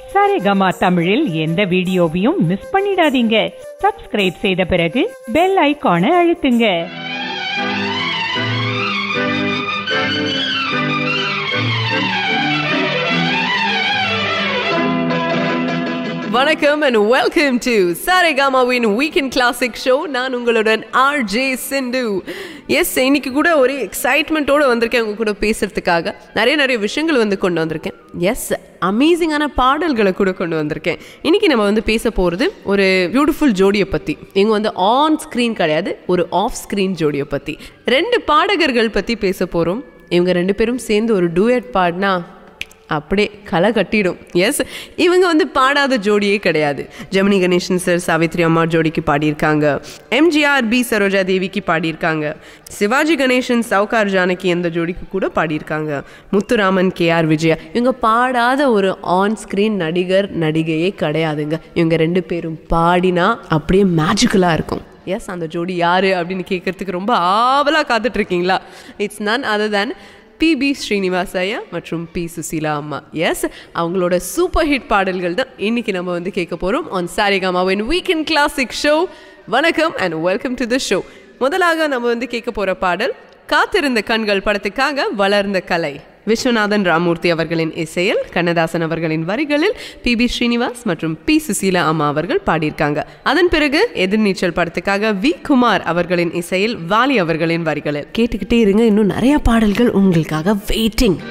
சரிகமா தமிழில் எந்த வீடியோவையும் மிஸ் பண்ணிடாதீங்க சப்ஸ்கிரைப் செய்த பிறகு பெல் ஐகானை அழுத்துங்க வணக்கம் அண்ட் வெல்கம் டு சாரேகாமாவின் வீக்கெண்ட் கிளாசிக் ஷோ நான் உங்களுடன் ஆர் ஜே சிந்து எஸ் இன்னைக்கு கூட ஒரு எக்ஸைட்மெண்ட்டோட வந்திருக்கேன் உங்க கூட பேசுறதுக்காக நிறைய நிறைய விஷயங்கள் வந்து கொண்டு வந்திருக்கேன் எஸ் அமேசிங்கான பாடல்களை கூட கொண்டு வந்திருக்கேன் இன்னைக்கு நம்ம வந்து பேச போகிறது ஒரு பியூட்டிஃபுல் ஜோடியை பற்றி இவங்க வந்து ஆன் ஸ்க்ரீன் கிடையாது ஒரு ஆஃப் ஸ்க்ரீன் ஜோடியை பற்றி ரெண்டு பாடகர்கள் பற்றி பேச போகிறோம் இவங்க ரெண்டு பேரும் சேர்ந்து ஒரு டூயட் பாடினா அப்படியே களை கட்டிடும் எஸ் இவங்க வந்து பாடாத ஜோடியே கிடையாது ஜெமினி கணேசன் சார் சாவித்ரி அம்மா ஜோடிக்கு பாடியிருக்காங்க எம்ஜிஆர் பி சரோஜா தேவிக்கு பாடியிருக்காங்க சிவாஜி கணேசன் சவுகார் ஜானகி எந்த ஜோடிக்கு கூட பாடியிருக்காங்க முத்துராமன் கே ஆர் விஜயா இவங்க பாடாத ஒரு ஆன் ஸ்க்ரீன் நடிகர் நடிகையே கிடையாதுங்க இவங்க ரெண்டு பேரும் பாடினா அப்படியே மேஜிக்கலாக இருக்கும் எஸ் அந்த ஜோடி யாரு அப்படின்னு கேட்கறதுக்கு ரொம்ப ஆவலாக காத்துட்டு இருக்கீங்களா it's none other than P B Srinivas ஐயா மற்றும் பி சுசீலா அம்மா எஸ் அவங்களோட சூப்பர் ஹிட் பாடல்கள் தான் இன்னைக்கு நம்ம வந்து கேட்க போகிறோம் ஆன் சாரிகாமாவின் வீக்கெண்ட் கிளாசிக் ஷோ வணக்கம் and welcome to the show முதலாக நம்ம வந்து கேட்க போகிற பாடல் காத்திருந்த கண்கள் படத்துக்காக வளர்ந்த கலை விஸ்வநாதன் ராமூர்த்தி அவர்களின் இசையில் கண்ணதாசன் அவர்களின் வரிகளில் பி பி ஸ்ரீனிவாஸ் மற்றும் பி சுசீலா அம்மா அவர்கள் பாடியிருக்காங்க அதன் பிறகு எதிர்நீச்சல் படத்துக்காக வி குமார் அவர்களின் இசையில் வாலி அவர்களின் வரிகளில் கேட்டுக்கிட்டே இருங்க இன்னும் நிறைய பாடல்கள் உங்களுக்காக வெயிட்டிங்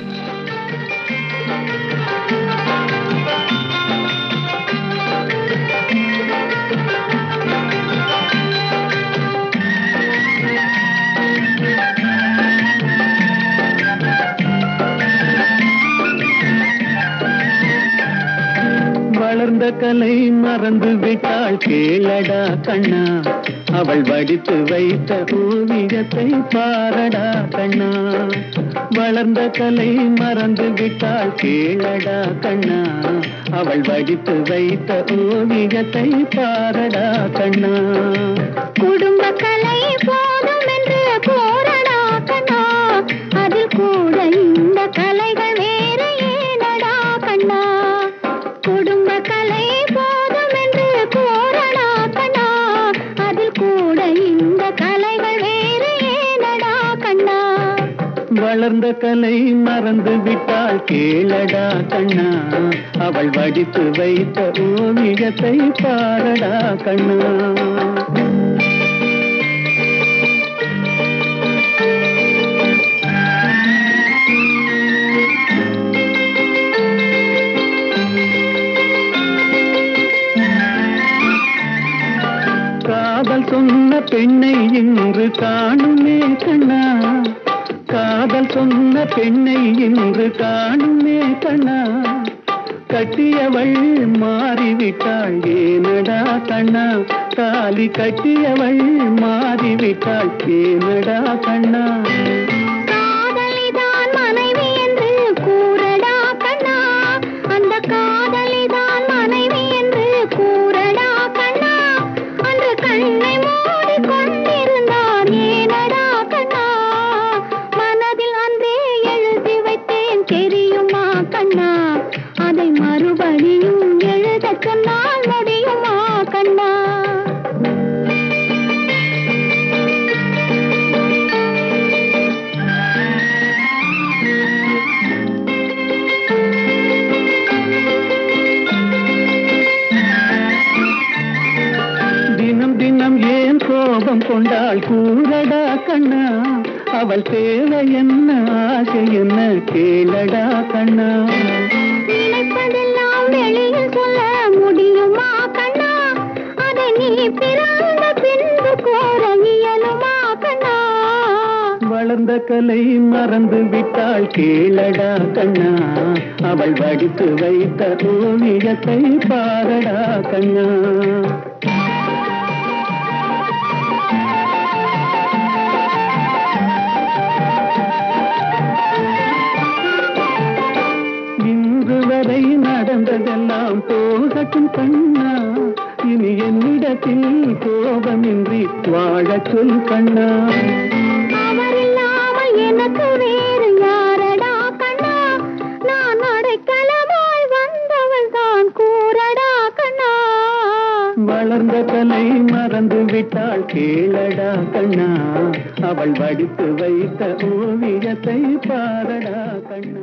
வளர்ந்த கலை மறந்து விட்டாள் கேளடா கண்ணா அவள் வடித்து வைத்த ஓவியத்தை பாரடா கண்ணா வளர்ந்த கலை மறந்து விட்டாள் கேளடா கண்ணா அவள் வடித்து வைத்த ஓவியத்தை பாரடா கண்ணா குடும்ப கலை போதும் என்று போரடா கண்ணா அதில் கூட இந்த கலைகள் வேற ஏனடா கண்ணா குடும்ப கலை போதும் என்று போரடா கண்ணா அதில் கூட இந்த கலைகள் வேற ஏனடா கண்ணா வளர்ந்த கலை மறந்து விட்டாள் கேளடா கண்ணா அவள் வடித்து வைத்த ஓவியத்தை பாரடா கண்ணா காதல் சொன்ன பெண்ணை இன்று காணுமே கண்ணா காதல் சொன்ன பெண்ணை இன்று காணுமே கண்ணா கட்டியவள் மாறிவிட்டாள் ஏனடா கண்ணா தாலி கட்டியவள் மாறிவிட்டாள் ஏனடா கண்ணா காதலிதான் மனைவி என்று கூறடா கண்ணா அந்த காதலிதான் மனைவி என்று கூறடா கண்ணா அன்று கண்ணை மூடி கொண்டிருந்தான் ஏனடா கண்ணா மனதில் அன்றே எழுதி வைத்தேன் தெரியுமா கண்ணா அதை மறுபடியும் எழுதச் சொன்னால் முடியுமா கண்ணா தினம் தினம் ஏன் கோபம் கொண்டாள் கூறடா கண்ணா அவள் தேவை என்ன ஆசை என்ன கேளடா கண்ணா நினைப்பதெல்லாம் வெளியில் சொல்ல முடியுமா கண்ணா அதை நீ பிறந்த பின்பு கோர இயலுமா கண்ணா வளர்ந்த கலை மறந்து விட்டாள் கேளடா கண்ணா அவள் வடித்து வைத்த ஓவியத்தை பாரடா கண்ணா இன்று வரை நடந்ததெல்லாம் போகட்டும் கண்ணா இனி என்னிடத்தில் கோபமின்றி வாழச் சொல் கண்ணா அவர் இல்லாமல் எனக்கு வேறு யாரடா கண்ணா நான் அடைக்கலமாய் வந்தவள் தான் வளர்ந்த கலை மறந்து விட்டாள் கேளடா கண்ணா அவள் வடித்து வைத்த ஓவியத்தை பாரடா கண்ணா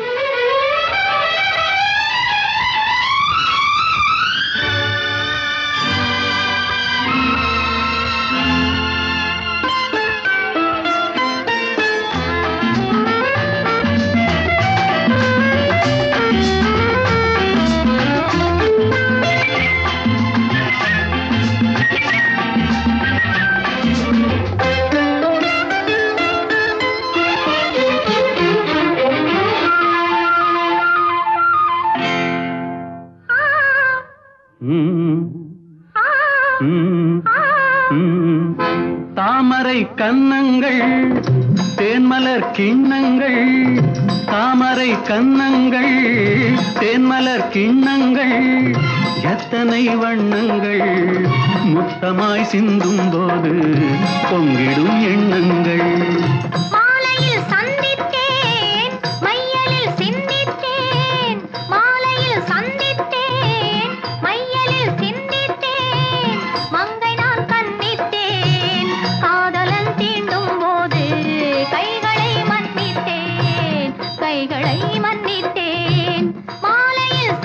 ம். ம். ம். தாமரை கன்னங்கள் தேன்மலர் கிண்ணங்கள் தாமரை கன்னங்கள் தேன்மலர் கிண்ணங்கள் எத்தனை வண்ணங்கள் முத்தமாய் சிந்தும் போது பொங்கிடும் எண்ணங்கள் மாலையில் சந்தித்தேன் மையலில் சிந்தித்தேன் மாலையில் சந்தித்தேன் மையலில் சிந்தித்தேன் மங்கை நான் கண்ணித்தேன் காதலன் தீண்டும் போது கைகளை மன்னித்தேன் கைகளை மன்னித்தேன் மாலையில்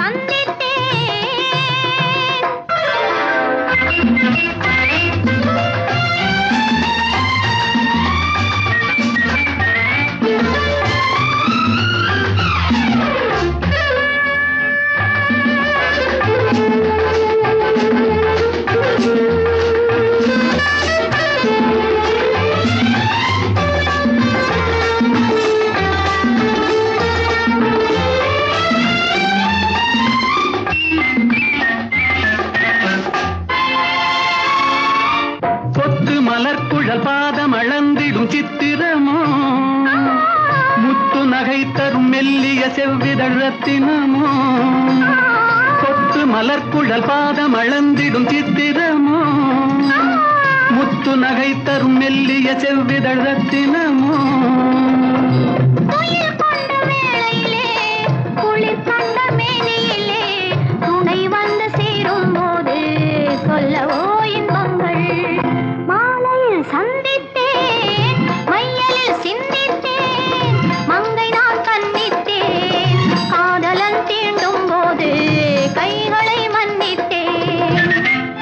சந்தித்தேன் கொத்து மலர் குழல் பாதம் அளந்திடும் சித்திரமோ முத்து நகை தரும் மெல்லிய செவ்விதழ் ரத்தினமோ கொத்து மலர் குழல் பாதம் அளந்திடும் சித்திரமோ முத்து நகை தரும் மெல்லிய செவ்விதழ் ரத்தினமோ துயில் கொண்ட வேளையிலே குளிர் கண்ட மேனியிலே துணை வந்து சேரும் போது சொல்லவோ இன்பங்கள் மாலையில் சந்தித்தேன் மையலில் சிந்தித்தேன் மங்கை நான் கண்ணித்தேன் காதலன் தீண்டும் போது கைகளை மன்னித்தேன்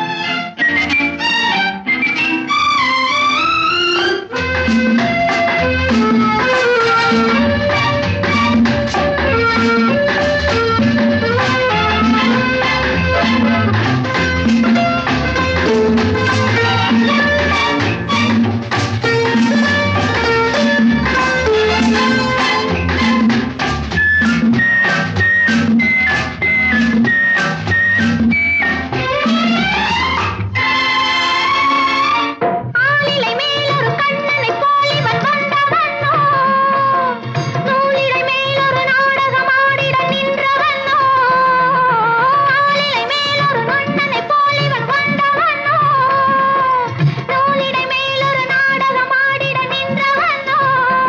ஆலிலை மேலொரு கண்ணனைப் போல் இவன் வந்தவனோ? நூலிழை மேலொரு நாடகம் ஆடிட நின்றவனோ? ஆலிலை மேலொரு கண்ணனைப் போல் இவன் வந்தவனோ? நூலிழை மேலொரு நாடகம் ஆடிட நின்றவனோ?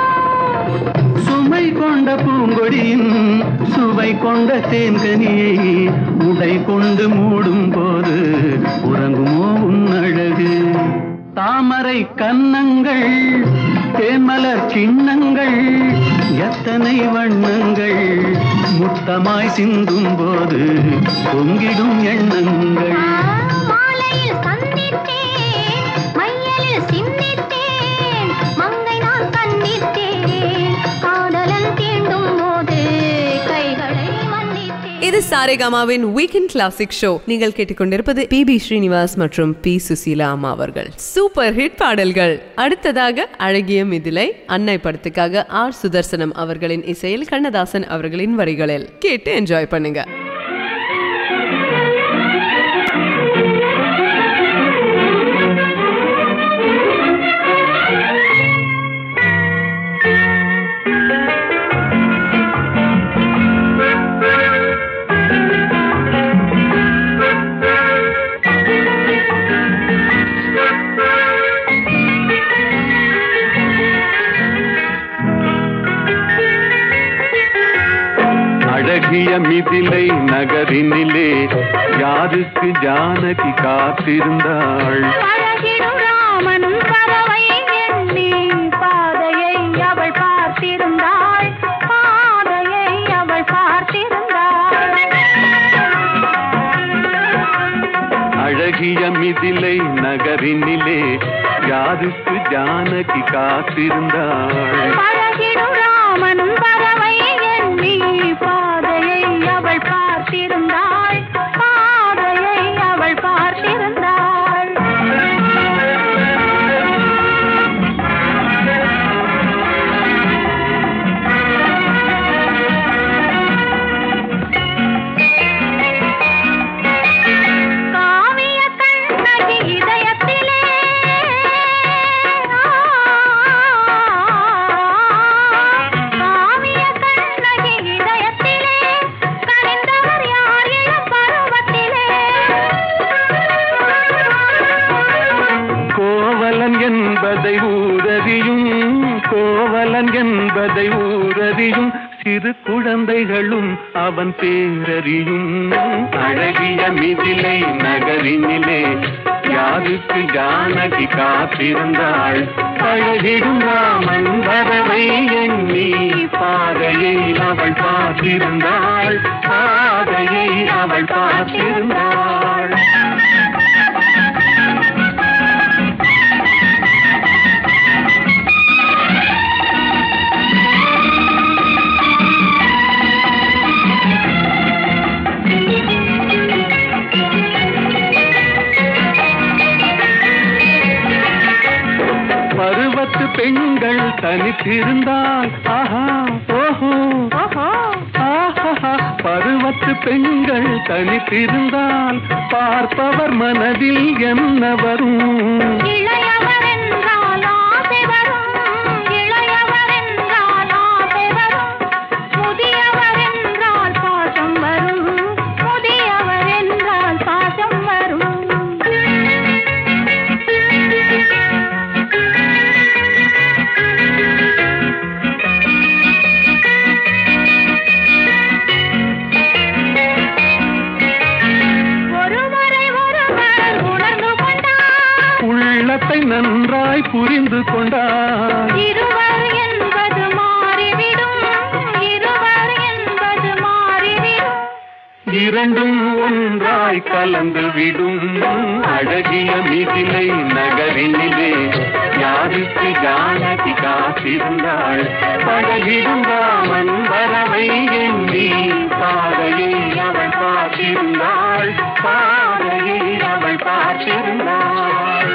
சுமை கொண்ட பூங்கொடியின் சுவை கொண்ட தேன்கனியை உடை கொண்டு மூடும் போது உறங்குமோ உன் அழகு தாமரை கன்னங்கள் தேன்மலர் சின்னங்கள் எத்தனை வண்ணங்கள் முத்தமாய் சிந்தும் போது பொங்கிடும் எண்ணங்கள் மாலையில் சந்தித்தேன் மையலில் சிந்தித்தேன் மங்கை நான் கண்ணித்தேன் காதலன் தீண்டும் போது கைகளை மன்னித்தேன் இது சாரேகாமாவின் வீக்கெண்ட் கிளாசிக் ஷோ நீங்கள் கேட்டுக்கொண்டிருப்பது பி பி ஸ்ரீனிவாஸ் மற்றும் பி சுசீலா அம்மா அவர்கள் சூப்பர் ஹிட் பாடல்கள் அடுத்ததாக அழகிய மிதிலை அன்னை படத்துக்காக ஆர் சுதர்சனம் அவர்களின் இசையில் கண்ணதாசன் அவர்களின் வரிகளில் கேட்டு என்ஜாய் பண்ணுங்க அழகு அழகிய மிதிலை நகரினிலே யாருக்கு ஜானகி காத்திருந்தாள் அழகிடும் ராமனும் பறவை எண்ணி பாதையை அவள் பார்த்திருந்தாள் பாதையை அவள் பார்த்திருந்தாள் அழகிய மிதிலை நகரினிலே யாருக்கு ஜானகி காத்திருந்தாள் பழகிடும் ராமனும் பறவை எண்ணி பாதையை அவள் பார்த்திருந்தாள் பாதையை அவள் பார்த்திருந்தாள் காவிய கண்ணகி இதயத்திலே காவிய கண்ணகி இதயத்திலே கனிந்தவர் யார் இளம் பருவத்திலே கோவலன் என்பதை ஊரறியும் கோவலன் என்பதை ஊரறியும் சிறு குழந்தைகளும் அவன் பேரறியும் அழகிய மிதிலை நகரினிலே யாருக்கு ஜானகி காத்திருந்தாள் அழகிடும் ராமன் வரவை எண்ணி பாதையை அவள் பார்த்திருந்தாள் பாதையை அவள் பார்த்திருந்தாள் பருவத்து பெண்கள் தனித்திருந்தால் ஆஹா ஓஹோ ஓஹோ ஆஹா பருவத்து பெண்கள் தனித்திருந்தால் பார்ப்பவர் மனதில் என்ன வரும் இளையவர் என்றால் ஆசை வரும் இளையவர் என்றால் ஆசை வரும் முதியவர் என்றால் பாசம் வரும் முதியவர் என்றால் பாசம் வரும் ஒருவரை ஒருவர் உணர்ந்து கொண்டார் உள்ளத்தை நன்றாய் புரிந்து கொண்டார் இருவர் என்பது மாறிவிடும் இருவர் என்பது மாறிவிடும் இரண்டும் ஒன்றாய் கலந்து விடும் அழகிய மிதிலை நகரினிலே யாருக்கு ஜானகி காத்திருந்தாள் பழகிடும் ராமன் வரவை எண்ணி பாதையை அவள் பார்த்திருந்தாள் பாதையை அவள் பார்த்திருந்தாள்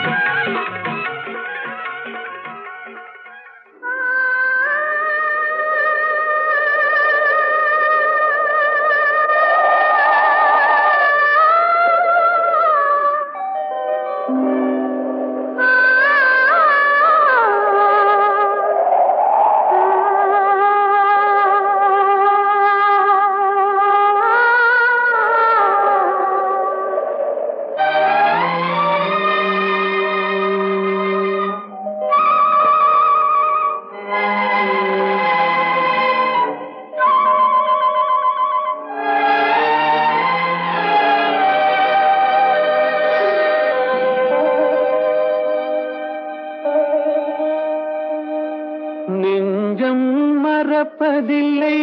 நெஞ்சம் மறப்பதில்லை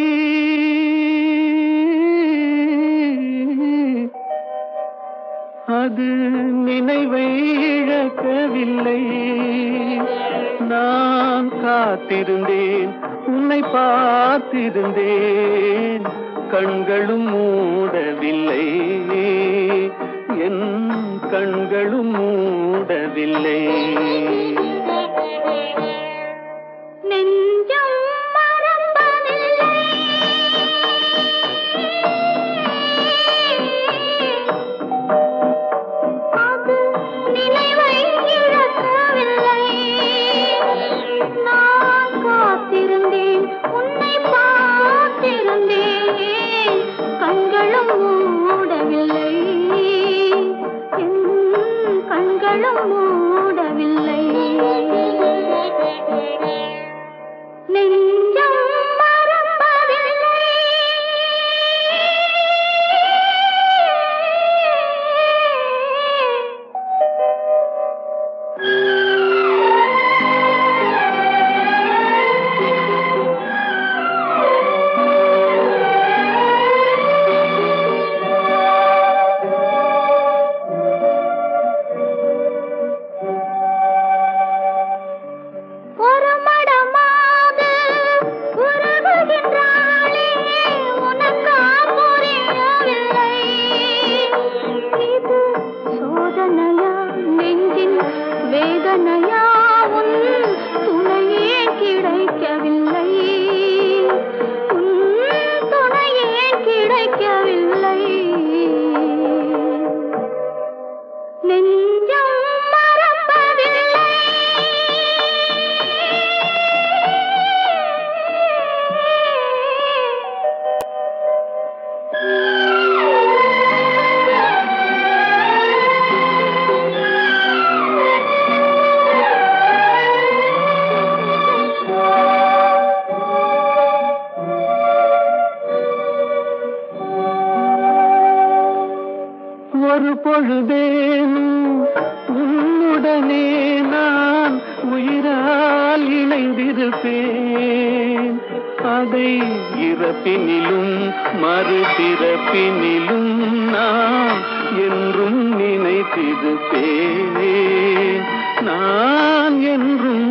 அது நினைவை இழக்கவில்லை நான் காத்திருந்தேன் உன்னை பார்த்திருந்தேன் கண்களும் மூடவில்லை என் கண்களும் மூடவில்லை நெஞ்சம் மறப்பதில்லை அது நினைவை இழக்கவில்லை நான் காத்திருந்தேன் உன்னை பார்த்திருந்தேன் கண்களும் மூடவில்லை என் கண்களும் மூடவில்லை நெஞ்சம் ஒரு பொழுதேனும் உன்னுடனே நான் உயிரால் இணைந்திருப்பேன் அதை இறப்பினிலும் மறுபிறப்பினிலும் நான் என்றும் நினைத்திருப்பேன் நான் என்றும்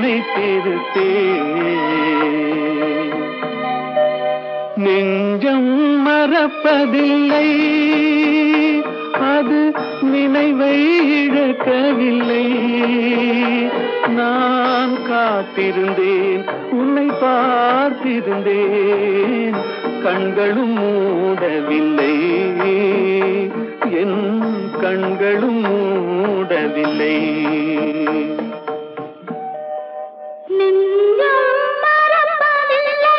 நினைத்திருப்பேன் நெஞ்சம் மறப்பதில்லை அது நினைவை இழக்கவில்லை நான் காத்திருந்தேன் உன்னை பார்த்திருந்தேன் கண்களும் மூடவில்லை என் கண்களும் மூடவில்லை நெஞ்சம் மறப்பதில்லை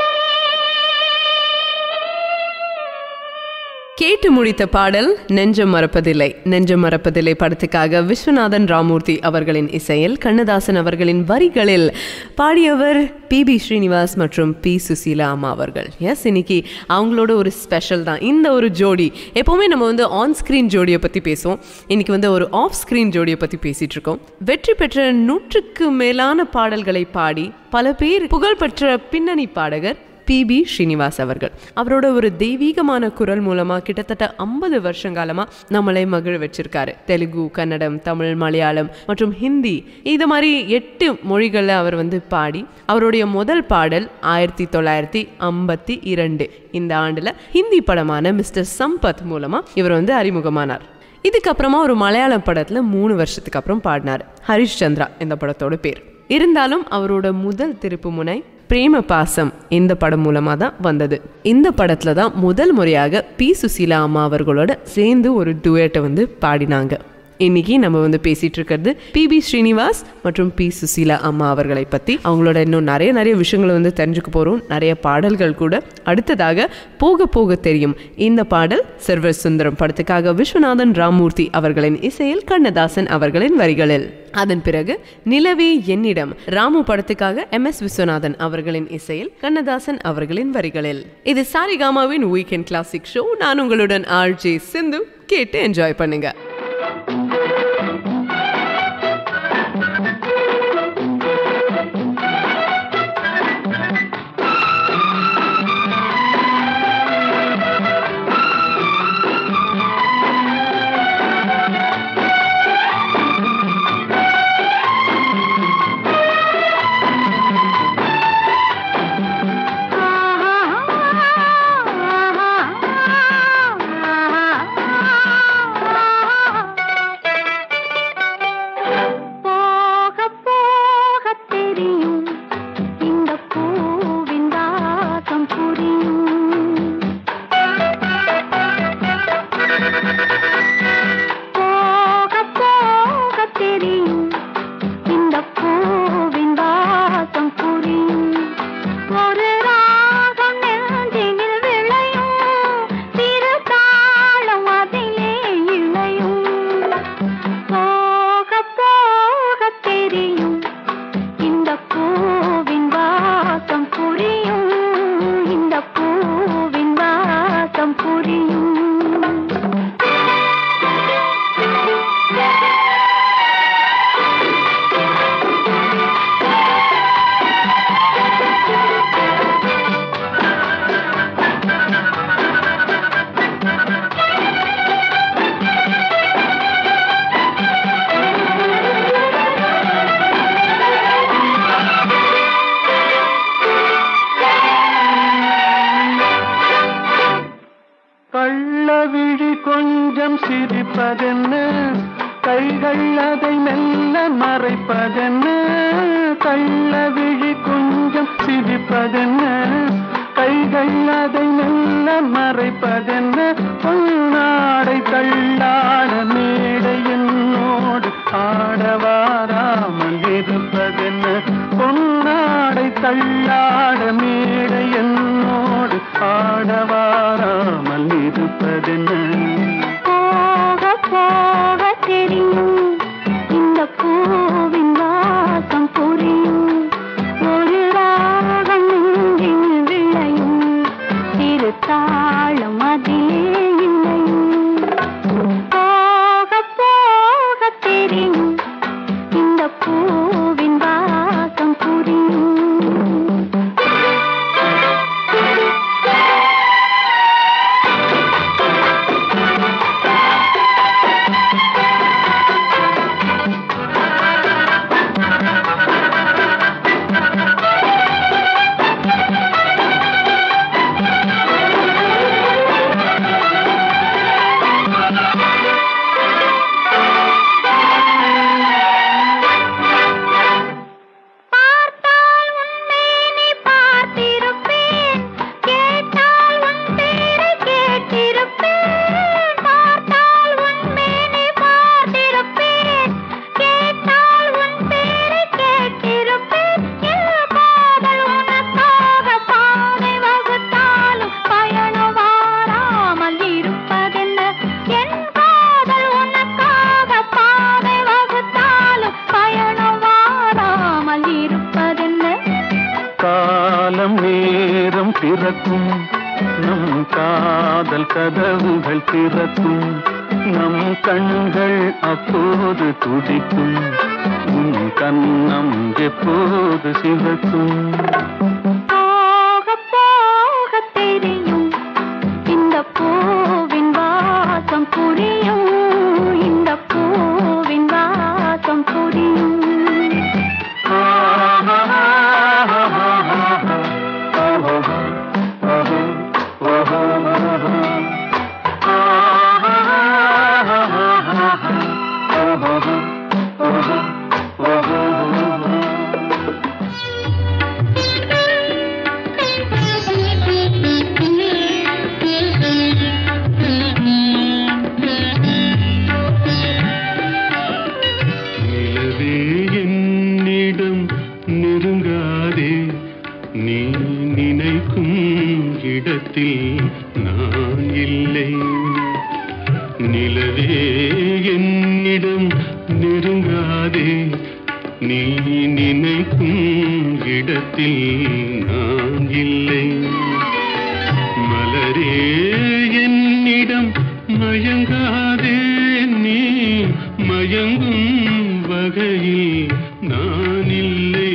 கேட்டு முடித்த பாடல் நெஞ்சம் மறப்பதில்லை நெஞ்சம் மறப்பதில்லை படத்துக்காக விஸ்வநாதன் ராமூர்த்தி அவர்களின் இசையில் கண்ணதாசன் அவர்களின் வரிகளில் பாடியவர் பி பி ஸ்ரீனிவாஸ் மற்றும் பி சுசீலா அம்மா அவர்கள் எஸ் இன்னைக்கு அவங்களோட ஒரு ஸ்பெஷல் தான் இந்த ஒரு ஜோடி எப்போவுமே நம்ம வந்து ஆன் ஸ்க்ரீன் ஜோடியை பற்றி பேசுவோம் இன்னைக்கு வந்து ஒரு ஆஃப் ஸ்க்ரீன் ஜோடியை பற்றி பேசிட்டு இருக்கோம் வெற்றி பெற்ற நூற்றுக்கு மேலான பாடல்களை பாடி பல பேர் புகழ்பெற்ற பின்னணி பாடகர் பி பி ஸ்ரீனிவாஸ் அவர்கள் அவரோட ஒரு தெய்வீகமான குரல் மூலமா கிட்டத்தட்ட ஐம்பது வருஷங்காலமா நம்மளை மகிழ வச்சிருக்காரு தெலுங்கு கன்னடம் தமிழ் மலையாளம் மற்றும் ஹிந்தி இது மாதிரி எட்டு மொழிகளில் அவர் வந்து பாடி அவருடைய முதல் பாடல் ஆயிரத்தி தொள்ளாயிரத்தி ஐம்பத்தி இரண்டு இந்த ஆண்டுல ஹிந்தி படமான மிஸ்டர் சம்பத் மூலமா இவர் வந்து அறிமுகமானார் இதுக்கப்புறமா ஒரு மலையாளம் படத்துல மூணு வருஷத்துக்கு அப்புறம் பாடினார் ஹரிஷ் சந்திரா இந்த படத்தோட பேர் இருந்தாலும் அவரோட முதல் திருப்பு முனை பிரேம பாசம் இந்த படம் மூலமாக தான் வந்தது இந்த படத்தில் தான் முதல் முறையாக பி சுசீலா அம்மா அவர்களோட சேர்ந்து ஒரு டுவேட்டை வந்து பாடினாங்க இன்னைக்கு நம்ம வந்து பேசிட்டு இருக்கிறது பி பி ஸ்ரீனிவாஸ் மற்றும் பி சுசீலா அம்மா அவர்களை பற்றி அவங்களோட இன்னும் நிறைய நிறைய விஷயங்களை வந்து தெரிஞ்சுக்க போகிறோம் நிறைய பாடல்கள் கூட அடுத்ததாக போக போக தெரியும் இந்த பாடல் சர்வர் சுந்தரம் படத்துக்காக விஸ்வநாதன் ராமூர்த்தி அவர்களின் இசையில் கண்ணதாசன் அவர்களின் வரிகளில் அதன் பிறகு நிலவே என்னிடம் ராமு படத்துக்காக எம் எஸ் விஸ்வநாதன் அவர்களின் இசையில் கண்ணதாசன் அவர்களின் வரிகளில் இது சாரிகாமாவின் வீக்கெண்ட் கிளாசிக் ஷோ நான் உங்களுடன் ஆர் ஜே சிந்து கேட்டு என்ஜாய் பண்ணுங்க போக போக தெரியும் இந்த பூவின் வாசம் புரியும் போக போக தெரியும் இந்த பூவின் வாசம் புரியும் ஒரு ராகம் நெஞ்சினில் விளையும் திரு தாளம் அதிலே இழையும் போக போக தெரியும் இந்த பூவின் வாசம் புரியும் இந்த பூவின் வாசம் புரியும் கள்ளவிழி கொஞ்சம் சிரிப்பதென்ன கைகள் அதை மெல்ல மறைப்பதென்ன கள்ளவிழி கொஞ்சம் சிரிப்பதென்ன கைகள் அதை மெல்ல மறைப்பதென்ன பொன்னாடை தள்ளாட மேடை என்னோடு ஆடவாராமல் இருப்பதென்ன பொன்னாடை தள்ளாட மேடை என்னோடு ஆடவாராமல் இருப்பதென்ன போக போக தெரியும் இந்த பூவின் வாசம் புரியும் ஒரு ராகம் நெஞ்சில் விளையும் திரு தாளம் அதிலே இணையும் போக கதவுகள் திறக்கும் நம் கண்கள் அப்போது துடிக்கும் உன் கண்ணம் எப்போது சிவக்கும் போக போக தெரியும் இந்த பூவின் வாசம் புரியும் இந்த பூவின் வாசம் புரியும் நிலவே என்னிடம் நெருங்காதே நீ நினைக்கும் இடத்தில் நான் இல்லை நிலவே என்னிடம் நெருங்காதே நீ நினைக்கும் இடத்தில் நான் இல்லை மலரே என்னிடம் மயங்காதே நீ மயங்கும் வகையில் நான் இல்லை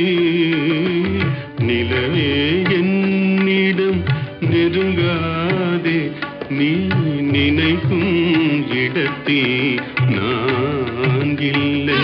நிலவே என்னிடம் நெருங்காதே நீ நினைக்கும் இடத்தில் நான் இல்லை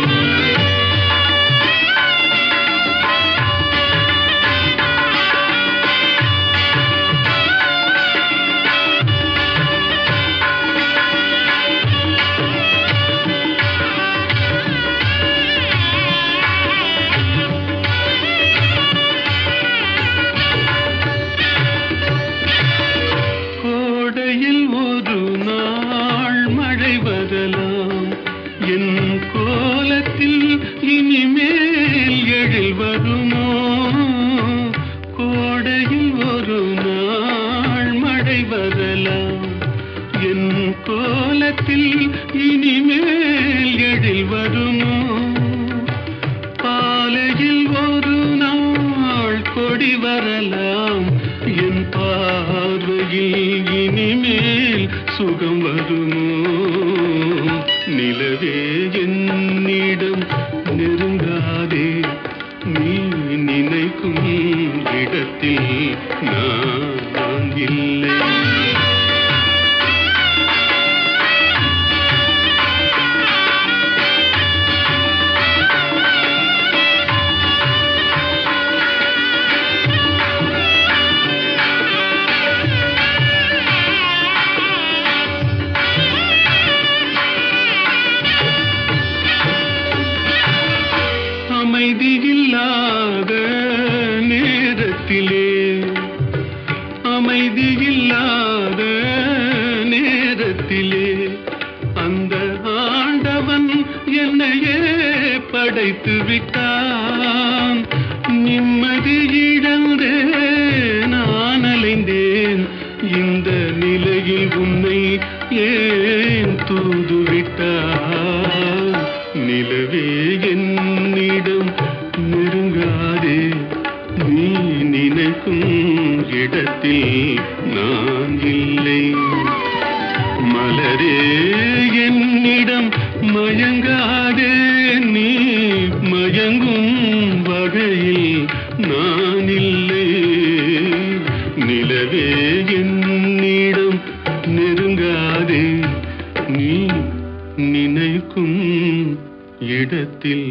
கோடையில் ஒரு நாள் மழை வரலாம் என் கோலத்தில் இனிமேல் எழில் வருமோ கோடையில் ஒரு நாள் மழை வரலாம் என் கோலத்தில் இனிமேல் எழில் வருமோ பாலையில் ஒரு நாள் கொடி வரலாம் என் பார்வையில் இனிமேல் சுகம் வருமோ நிலவே என்னிடம் நெருங்காதே நீ நினைக்கும் இடத்தில் நான் இல்லை அமைதியில்லாத நேரத்திலே அமைதியில்லாத நேரத்திலே அந்த ஆண்டவன் என்னையே படைத்து விட்டான் நிம்மதி இழந்தே நான் அலைந்தேன் இந்த நிலையில் உன்னை ஏன் தூது விட்டான் நிலவே என்னிடம் நெருங்காதே நீ நினைக்கும் இடத்தில் நான் இல்லை மலரே என்னிடம் மயங்காதே நீ மயங்கும் வகையில் நான் இல்லை நிலவே என்னிடம் நெருங்காதே நீ நினைக்கும் இடத்தில்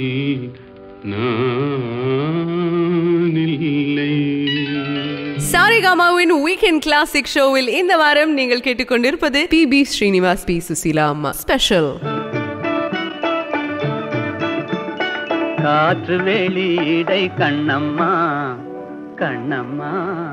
நான் இல்லை சாரிகாமாவின் வீக்கெண்ட் கிளாசிக் ஷோவில் இந்த வாரம் நீங்கள் கேட்டுக்கொண்டிருப்பது P B Srinivas P Susheela அம்மா ஸ்பெஷல் காற்று வெளியிடை கண்ணம்மா கண்ணம்மா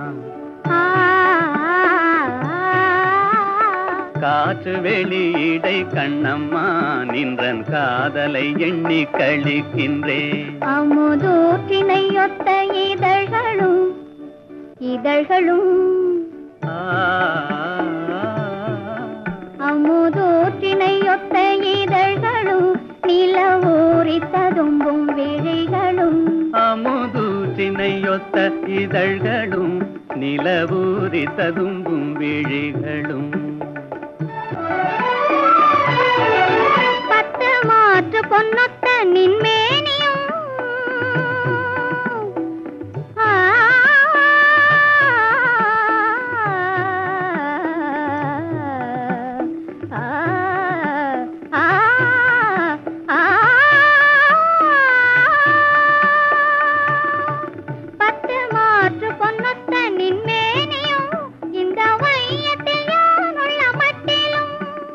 காற்று வெளியிடை கண்ணம்மா நின்றன் காதலை எண்ணி கழிக்கின்றேன் அமுதூற்றினையொத்த இதழ்களும் இதழ்களும் ஆ, அமுதூற்றினையொத்த இதழ்களும் நிலவூரி ததும்பும் விழிகளும் அமுதூற்றினையொத்த இதழ்களும் நிலவூரி ததும்பும் விழிகளும்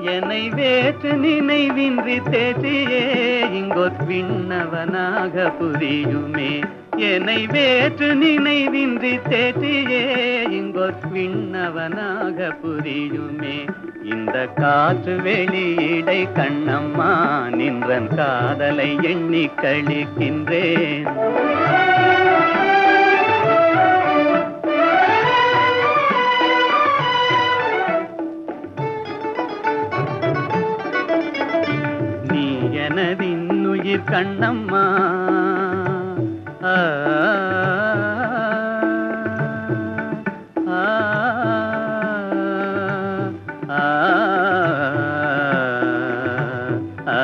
என்னை வேற்று நினைவின்றி தேற்றியே இங்கொத் விண்ணவனாக புரியுமே என்னை வேற்று நினைவின்றி தேற்றியே இங்கொத் விண்ணவனாக புரியுமே இந்த காற்று வெளியிடை கண்ணம்மா நின்றன் காதலை எண்ணி கழிக்கின்றேன் நீ எனதின்னுயிர் கண்ணம்மா ஆ, ஆ, ஆ, ஆ,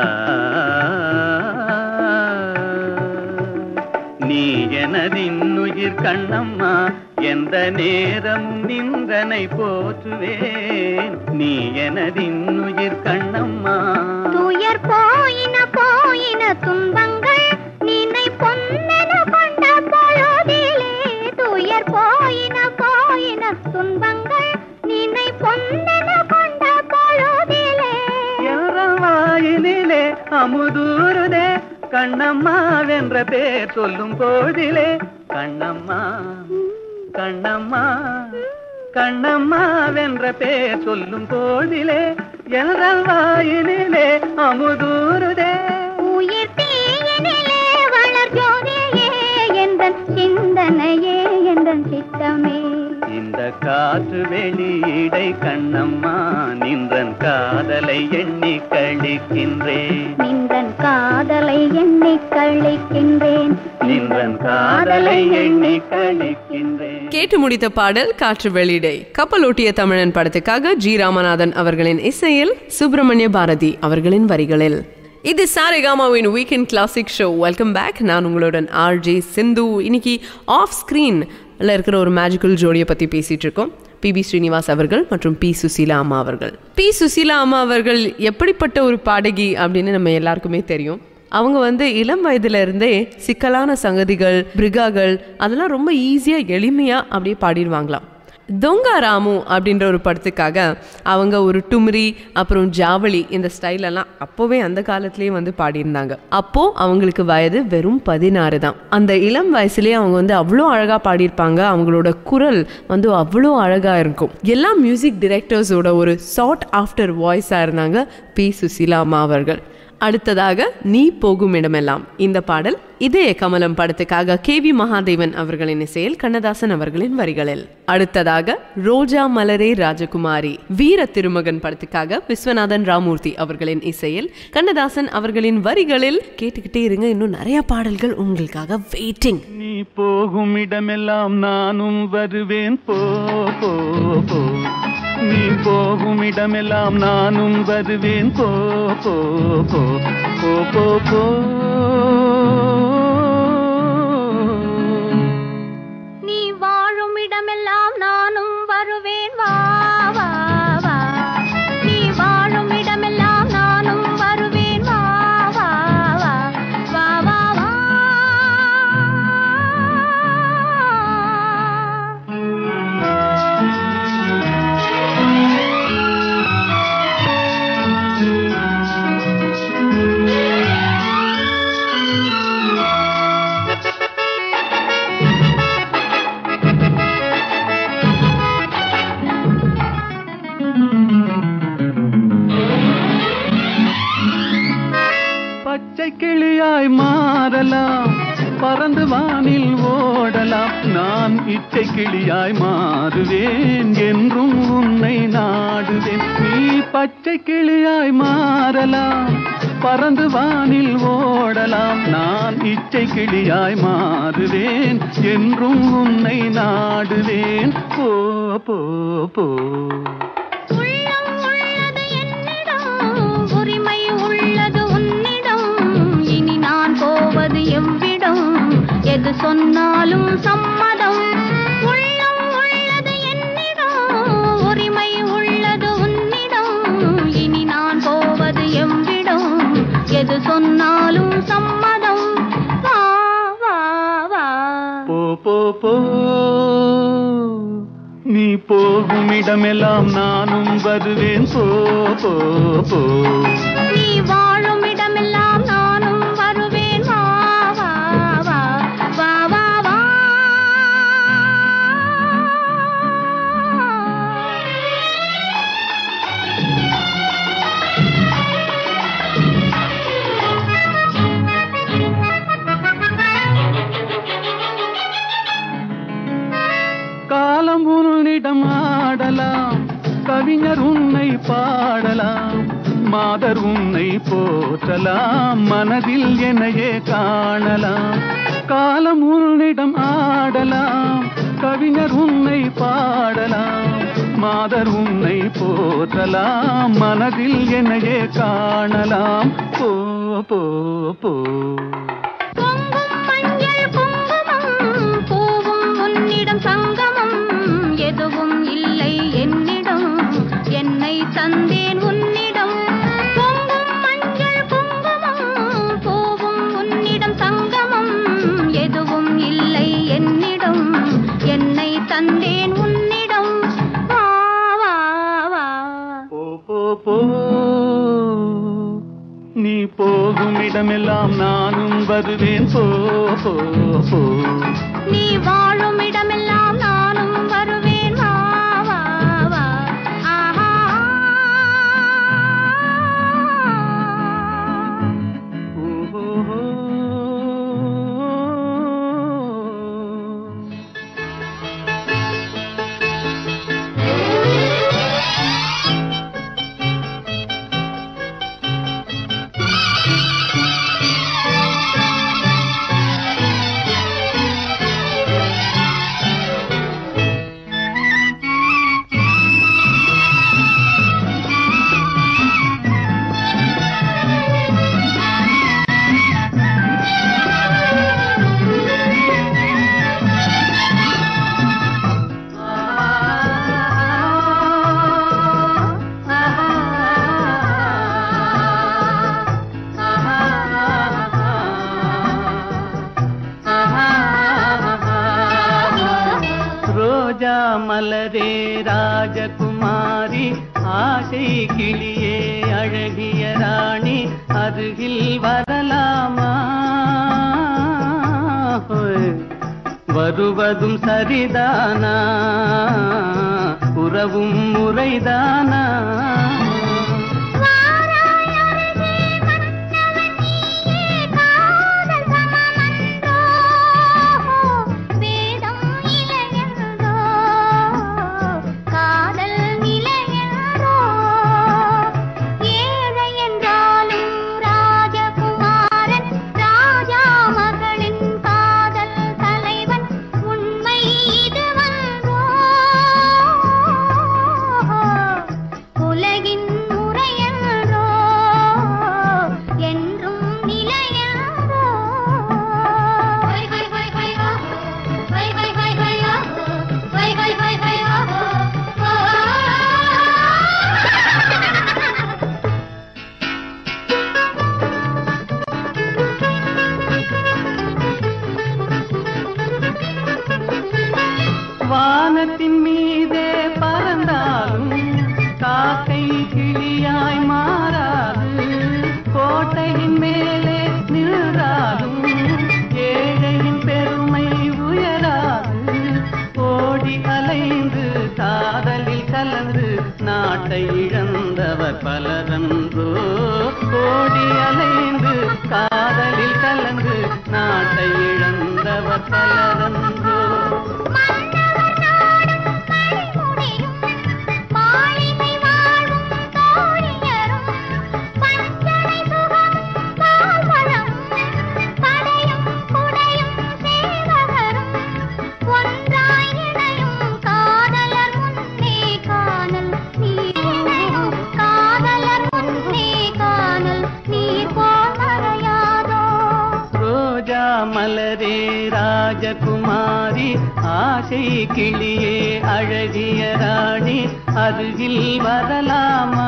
நீ எனதின்னுயிர் கண்ணம்மா எந்த நேரம் நின்றனை போற்றுவேன் நீ எனதின்னுயிர் கண்ணம்மா துயர் போயின போயின துன்பங்கள் நினை பொன்னென கொண்ட பொழுதிலே துயர் போயின போயின துன்பங்கள் நினை பொன்னென கொண்ட பொழுதிலே என்ற வாயினிலே அமுதூருதே கண்ணம்மா வென்ற பேர் சொல்லும் போதிலே கண்ணம்மா கண்ணம்மா கண்ணம்மா வென்ற பேர் சொல்லும் போதிலே என்ற வாயினிலே அமுதூருதே உயிர் தீயினிலே வளர் ஜோதியே எந்தன் சிந்தனையே எந்தன் சித்தமே இந்த காற்று வெளியிடை கண்ணம்மா நின்றன் காதலை எண்ணி கழிக்கின்றேன் நின்றன் காதலை எண்ணி கழிக்கின்றேன் நின்றன் காதலை எண்ணி கழிக்கின்றேன் கேட்டு முடித்த பாடல் காற்று வெளியிடை கப்பலோட்டிய தமிழன் படத்துக்காக ஜி ராமநாதன் அவர்களின் இசையில் சுப்பிரமணிய பாரதி அவர்களின் வரிகளில் இது சாரேகாமாவின் weekend classic show welcome back நான் உங்களுடன் ஆர்ஜே சிந்து இன்னைக்கு ஆஃப் ஸ்க்ரீன்ல இருக்கிற ஒரு மேஜிக்கல் ஜோடியை பற்றி பேசிட்டு இருக்கோம் பிபி ஸ்ரீனிவாஸ் அவர்கள் மற்றும் பி சுசீலா அம்மா அவர்கள் பி சுசீலா அம்மா அவர்கள் எப்படிப்பட்ட ஒரு பாடகி அப்படின்னு நம்ம எல்லாருக்குமே தெரியும் அவங்க வந்து இளம் வயதுல இருந்தே சிக்கலான சங்கதிகள் பிரிகாகள் அதெல்லாம் ரொம்ப ஈஸியா எளிமையா அப்படியே பாடிடுவாங்களாம் தொங்கா ராமு அப்படின்ற ஒரு படத்துக்காக அவங்க ஒரு டும்ரி அப்புறம் ஜாவளி இந்த ஸ்டைலெல்லாம் அப்போவே அந்த காலத்திலேயே வந்து பாடியிருந்தாங்க அப்போ அவங்களுக்கு வயது வெறும் பதினாறு தான் அந்த இளம் வயசுலேயே அவங்க வந்து அவ்வளோ அழகாக பாடியிருப்பாங்க அவங்களோட குரல் வந்து அவ்வளோ அழகாக இருக்கும் எல்லா மியூசிக் டிரெக்டர்ஸோட ஒரு சார்ட் ஆஃப்டர் வாய்ஸாக இருந்தாங்க பி சுசீலா அம்மா அவர்கள் அடுத்ததாக நீ போகும் இடமெல்லாம் இந்த பாடல் இதய கமலம் படத்துக்காக கே வி மகாதேவன் அவர்களின் இசையில் கண்ணதாசன் அவர்களின் வரிகளில் அடுத்ததாக ரோஜா மலரே ராஜகுமாரி வீர திருமகன் படத்துக்காக விஸ்வநாதன் ராமூர்த்தி அவர்களின் இசையில் கண்ணதாசன் அவர்களின் வரிகளில் கேட்டுக்கிட்டே இருங்க இன்னும் நிறைய பாடல்கள் உங்களுக்காக வெயிட்டிங் நீ போகும் இடமெல்லாம் நானும் வருவேன் போ போ போ நீ போகும் இடமெல்லாம் நானும் வருவேன் போ போ போ போ போ போ நீ வாழும் இடமெல்லாம் நானும் வருவேன் வா வா வா நீ வாழும் இடமெல்லாம் நானும் வருவேன் வா வா வா வா வா வா பச்சை கிளியாய் மாறலாம் பறந்து வானில் ஓடலாம் நான் இச்சை கிளியாய் மாறுவேன் என்றும் உன்னை நாடுவேன் நீ பச்சை கிளியாய் மாறலாம் பறந்து வானில் ஓடலாம் நான் இச்சை கிளியாய் மாறுவேன் என்றும் உன்னை நாடுவேன் போ போ போ உள்ளம் உள்ளது என்னிடம் உரிமை உள்ளது உன்னிடம் இனி நான் போவது எவ்விடம் எது சொன்னாலும் சம்மதம் உள்ளம் உள்ளது என்னிடம் உரிமை உள்ளது உன்னிடம் இனி நான் போவது எவ்விடம் எது சொன்னாலும் சம்மதம் வா வா வா போ போ போ நீ போகும் இடமெல்லாம் நானும் வருவேன் போ போ போ நீ வாழும் இடமெல்லாம் நானும் வருவேன் வா வா வா வா வா வா காலம் உன்னிடம் ஆடலாம் கவிஞர் உன்னை பாடலாம் மாதர் உன்னை போற்றலாம் மனதில் என்னையே காணலாம் காலம் உன்னிடம் ஆடலாம் கவிஞர் உன்னை பாடலாம் மாதர் உன்னை போற்றலாம் மனதில் என்னையே காணலாம் போ போ போ பொங்கும் மஞ்சள் குங்குமம் பூவும் உன்னிடம் சங்கமம் எதுவும் இல்லை என்னிடம் என்னை தந்தேன் உன்னிடம் பொங்கும் மஞ்சள் குங்குமம் பூவும் உன்னிடம் சங்கமம் எதுவும் இல்லை என்னிடம் என்னை தந்தேன் உன்னிடம் வா வா வா போ போ போ நீ போகும் இடமெல்லாம் நானும் வருவேன் போ போ போ நீ வாழும் இடமெல்லாம் நானும் வருவேன் வா வா வா ஆஹா ஓஹோஹோ. ரோஜா மலரே ராஜகுமாரி ஆசை கிளியே அழகிய ராணி அருகில் வரலாமா ஹோய். வருவதும் சரிதானா உறவும் முறைதானா வாராய் அருகே மன்னவன் நீயே காதல் சமமன்றோ வேதம் இளையன்றோ காதல் நிலையன்றோ ஏழை என்றாலும் ராஜகுமாரன் ராஜா மகளின் காதல் தலைவன் உண்மை இதுவன்றோ உலகின் முறையன்றோ என்றும் நிலையன்றோ ஹை ஹை ஹை ஹை ஆ ஹை ஹை ஹை ஹை ஆ ஹை ஹை ஹை ஹை ஆ வானத்தின் மீதே பறந்தாலும் காக்கை கிளியாய் மாறாது கோட்டையின் மேலே நின்றாலும் ஏழையின் பெருமை உயராது ஓடி அலைந்து காதலில் கலந்து நாட்டை இழந்தவர் பலரன்றோ ஓடி அலைந்து காதலில் கலந்து நாட்டை இழந்தவர் பலரன்றோ மன்னவர் நாடும் மணிமுடியும் மாளிகை வாழும் தோழியரும் பஞ்சனை சுகமும் பால்வளமும் படையும் குடையும் சேவகரும் ஒன்றாய் இணையும் காதலர் முன்னே காணல் நீர் காதலர் முன்னே காணல் நீர் போல் மறையாதோ ரோஜா மலரே ராஜகுமாரி ஆசை கிளியே அழகிய ராணி அருகில் வரலாமா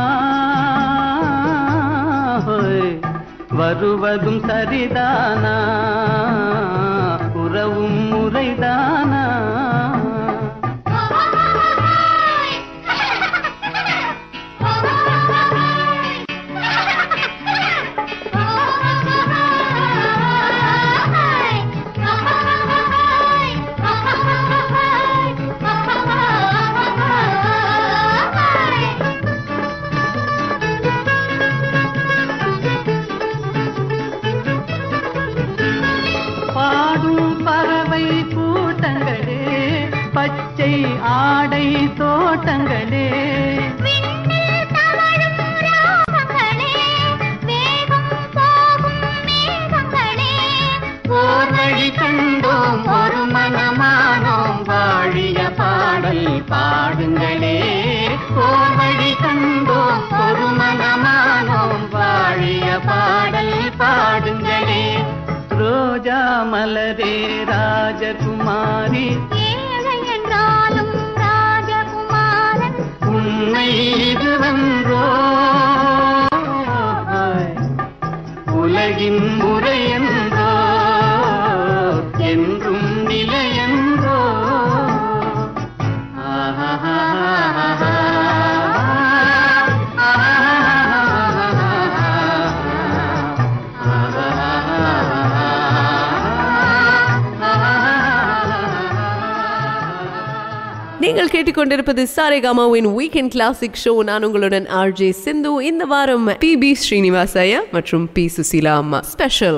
ஹோய். வருவதும் சரிதானா உறவும் முறைதானா ஹை மலரே ராஜகுமாரி ஏழை என்றாலும் ராஜகுமாரன் உண்மை இதுவன்றோ உலகின் முறையன்றோ என்றும் நிலையன்றோ நீங்கள் கேட்டுக்கொண்டிருப்பது சாரேகாமாவின் வீக்கெண்ட் கிளாசிக் ஷோ நான் உங்களுடன் ஆர்ஜே சிந்து இந்த வாரம் பி பி ஸ்ரீனிவாசையா மற்றும் பி சுசீலா அம்மா ஸ்பெஷல்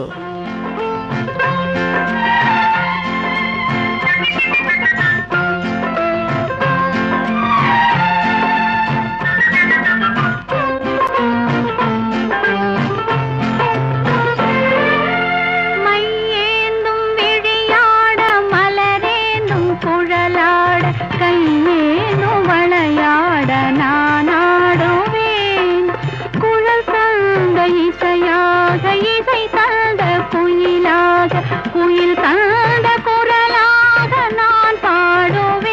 மையேந்தும் விழியாட மலரேந்தும் குழலாட கையேந்தும் வளையாட நான் ஆடுவேன் குழல் தந்த இசையாக இசை தந்த குயிலாக குயில் தந்த குரலாக நான் பாடுவேன்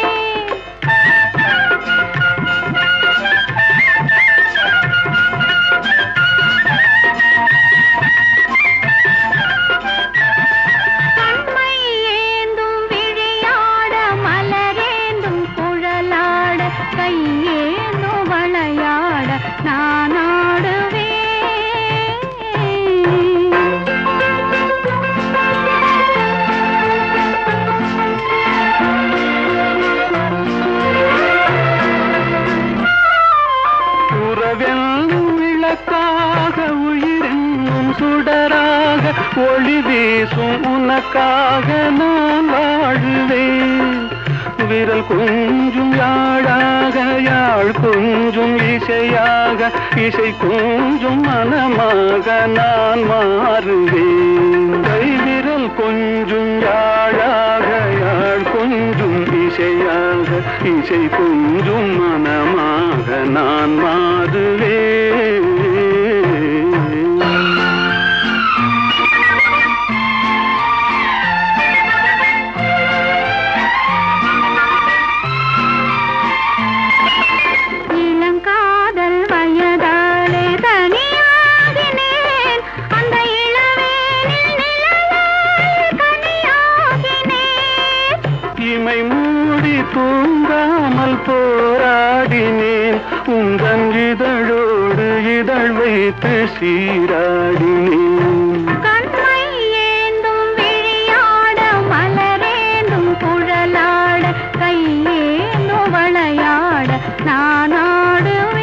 கண்மை ஏந்தும் விழியாட மலரேந்தும் குழலாட கையேந்தும் வளையாட நான் ஆடுவேன் உறவென்னும் விளக்காக உயிரென்னும் சுடராக ஒளி வீசும் உனக்காக நான் வாழுவேன் விரல் கொஞ்சும் யாழாக யாழ் கொஞ்சும் இசையாக இசை கொஞ்சும் மனமாக நான் மாறுவேன் கை விரல் கொஞ்சும் யாழாக யாழ் கொஞ்சும் இசையாக இசை கொஞ்சும் மனமாக நான் மாறுவேன் இளங்காதல் வயதாலே தனியாகினேன் அந்த இளவேனில் நிழலாய் கனியாகினேன் இமை மூடி தூங்காமல் போராடினேன் உந்தன் இதழோடு இதழ் வைத்து சீராடினேன் கண்மை ஏந்தும் விழியாட மலரேந்தும் குழலாட கையேந்தும் வளையாட நான் ஆடுவேன்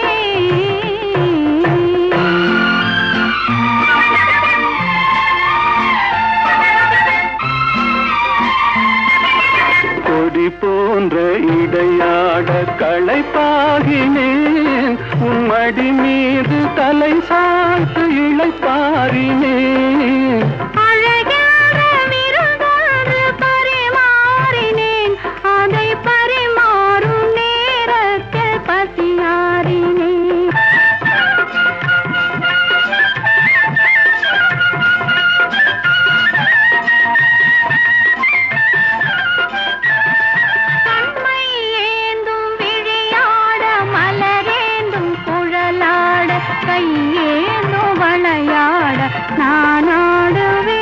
கொடி போன்ற இடையாட களைப்பாகினேன் உம்மடி மீது தலை சாய்த்து இழைப்பாரினேன் அழகான விருந்தொன்று பரிமாறினேன் அதை பரிமாறும் நேரத்தில் பசியாறினேன் கண்மை ஏந்தும் விழியாட மலரேந்தும் குழலாட கையேந்தும் வளையாட நான் ஆடுவேன்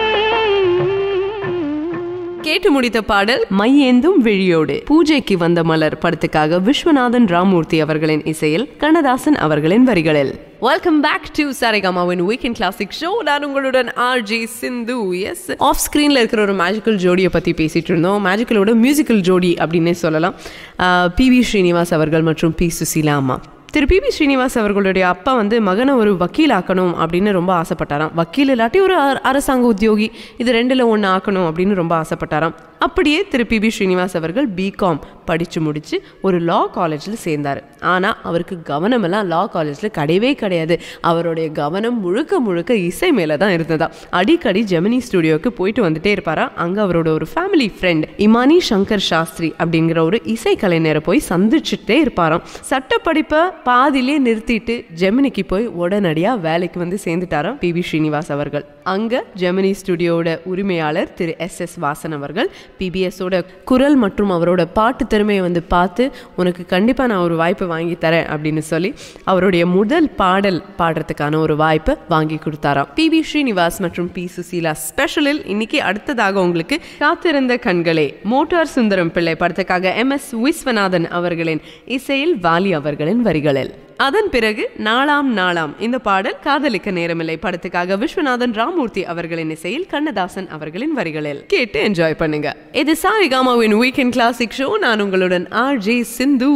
கேட்டு முடித்த பாடல் மையேந்தும் விழியோடு பூஜைக்கு வந்த மலர் படத்துக்காக விஸ்வநாதன் ராமூர்த்தி அவர்களின் இசையில் கண்ணதாசன் அவர்களின் வரிகளில் வெல்கம் பேக் டு சாரேகாமாவின் வீக்கெண்ட் கிளாசிக் ஷோ நான் உங்களுடன் ஆர் ஜே சிந்து எஸ் ஆஃப் ஸ்க்ரீனில் இருக்கிற ஒரு மேஜிக்கல் ஜோடியை பற்றி பேசிட்டு இருந்தோம் மேஜிக்கலோட மியூசிக்கல் ஜோடி அப்படின்னே சொல்லலாம் பி வி ஸ்ரீனிவாஸ் அவர்கள் மற்றும் பி சுசீலா அம்மா திரு பி பி ஸ்ரீனிவாஸ் அவர்களுடைய அப்பா வந்து மகனை ஒரு வக்கீல் ஆக்கணும் அப்படின்னு ரொம்ப ஆசைப்பட்டாராம் வக்கீல் இல்லாட்டி ஒரு அர- அரசாங்க உத்தியோகி இது ரெண்டில் ஒன்று ஆக்கணும் அப்படின்னு ரொம்ப ஆசைப்பட்டாராம் அப்படியே திரு பி பி ஸ்ரீனிவாஸ் அவர்கள் பிகாம் படித்து முடித்து ஒரு லா காலேஜில் சேர்ந்தார் ஆனால் அவருக்கு கவனமெல்லாம் லா காலேஜில் கிடையவே கிடையாது அவருடைய கவனம் முழுக்க முழுக்க இசை மேலே தான் இருந்ததா அடிக்கடி ஜெமினி ஸ்டுடியோக்கு போயிட்டு வந்துட்டே இருப்பாரா அங்கே அவரோட ஒரு ஃபேமிலி ஃப்ரெண்ட் இமானி சங்கர் சாஸ்திரி அப்படிங்கிற ஒரு இசை கலைஞரை போய் சந்திச்சுட்டே இருப்பாராம் சட்டப்படிப்பை பாதியிலே நிறுத்திட்டு ஜெமினிக்கு போய் உடனடியாக வேலைக்கு வந்து சேர்ந்துட்டாராம் பி வி ஸ்ரீனிவாஸ் அவர்கள் அங்க ஜெமினி ஸ்டுடியோட உரிமையாளர் திரு எஸ் எஸ் வாசன் அவர்கள் பிபிஎஸோட குரல் மற்றும் அவரோட பாட்டு திறமையை வந்து பார்த்து உனக்கு கண்டிப்பாக நான் ஒரு வாய்ப்பு வாங்கி தரேன் அப்படின்னு சொல்லி அவருடைய முதல் பாடல் பாடுறதுக்கான ஒரு வாய்ப்பை வாங்கி கொடுத்தாராம் பி பி ஸ்ரீனிவாஸ் மற்றும் பி சுசீலா ஸ்பெஷலில் இன்னைக்கு அடுத்ததாக உங்களுக்கு காத்திருந்த கண்களே மோட்டார் சுந்தரம் பிள்ளை படத்துக்காக எம் எஸ் விஸ்வநாதன் அவர்களின் இசையில் வாலி அவர்களின் வரிகளில் அதன் பிறகு நாளாம் நாளாம் இந்த பாடல் காதலிக்க நேரமில்லை படத்துக்காக விஸ்வநாதன் ராமூர்த்தி அவர்களின் இசையில் கண்ணதாசன் அவர்களின் வரிகளில் கேட்டு என்ஜாய் பண்ணுங்க இது சாரிகாமாவின் வீக்கெண்ட் கிளாசிக் ஷோ நான் உங்களுடன் ஆர் ஜே சிந்து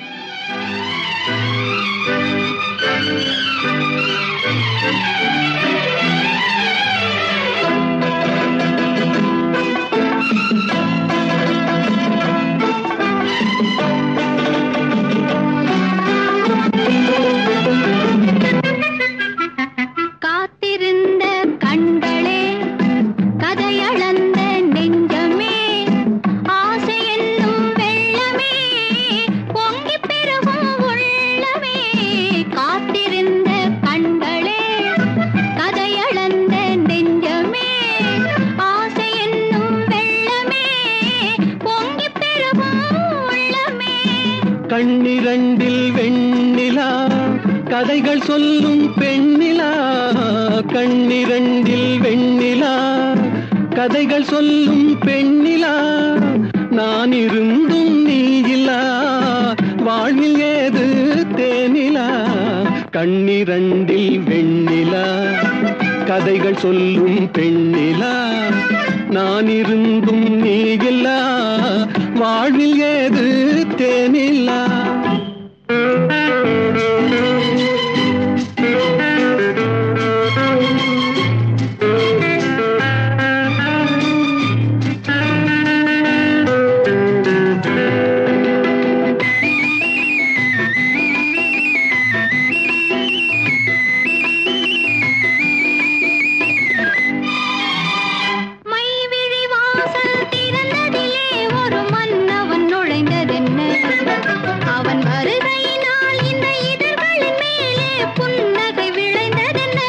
காத்திருந்த கண்களே கதையளந்த நெஞ்சமே ஆசை என்னும் வெள்ளமே பொங்கி பெருகும் உள்ளமே காத்திருந்த கண்களே கதையளந்த நெஞ்சமே ஆசை என்னும் வெள்ளமே பொங்கி பெருகும் உள்ளமே கண்ணிரண்டில் வெண்ணிலா கதைகள் சொல்லும் பெண்ணிலா கண்ணிரண்டில் வெண்ணிலா கதைகள் சொல்லும் பெண்ணிலா நான் இருந்தும் நீ இல்லா வாழ்வில் ஏது தேனிலா கண்ணிரண்டில் வெண்ணிலா கதைகள் சொல்லும் பெண்ணிலா நான் இருந்தும் நீ இல்லா வாழ்வில் ஏது தேனில்லா மைவிழி வாசல் திறந்ததிலே ஒரு மன்னவன் நுழைந்ததென்ன அவன் வருகையினால் இந்த இதழ்களின் மேலே புன்னகை விளைந்ததென்ன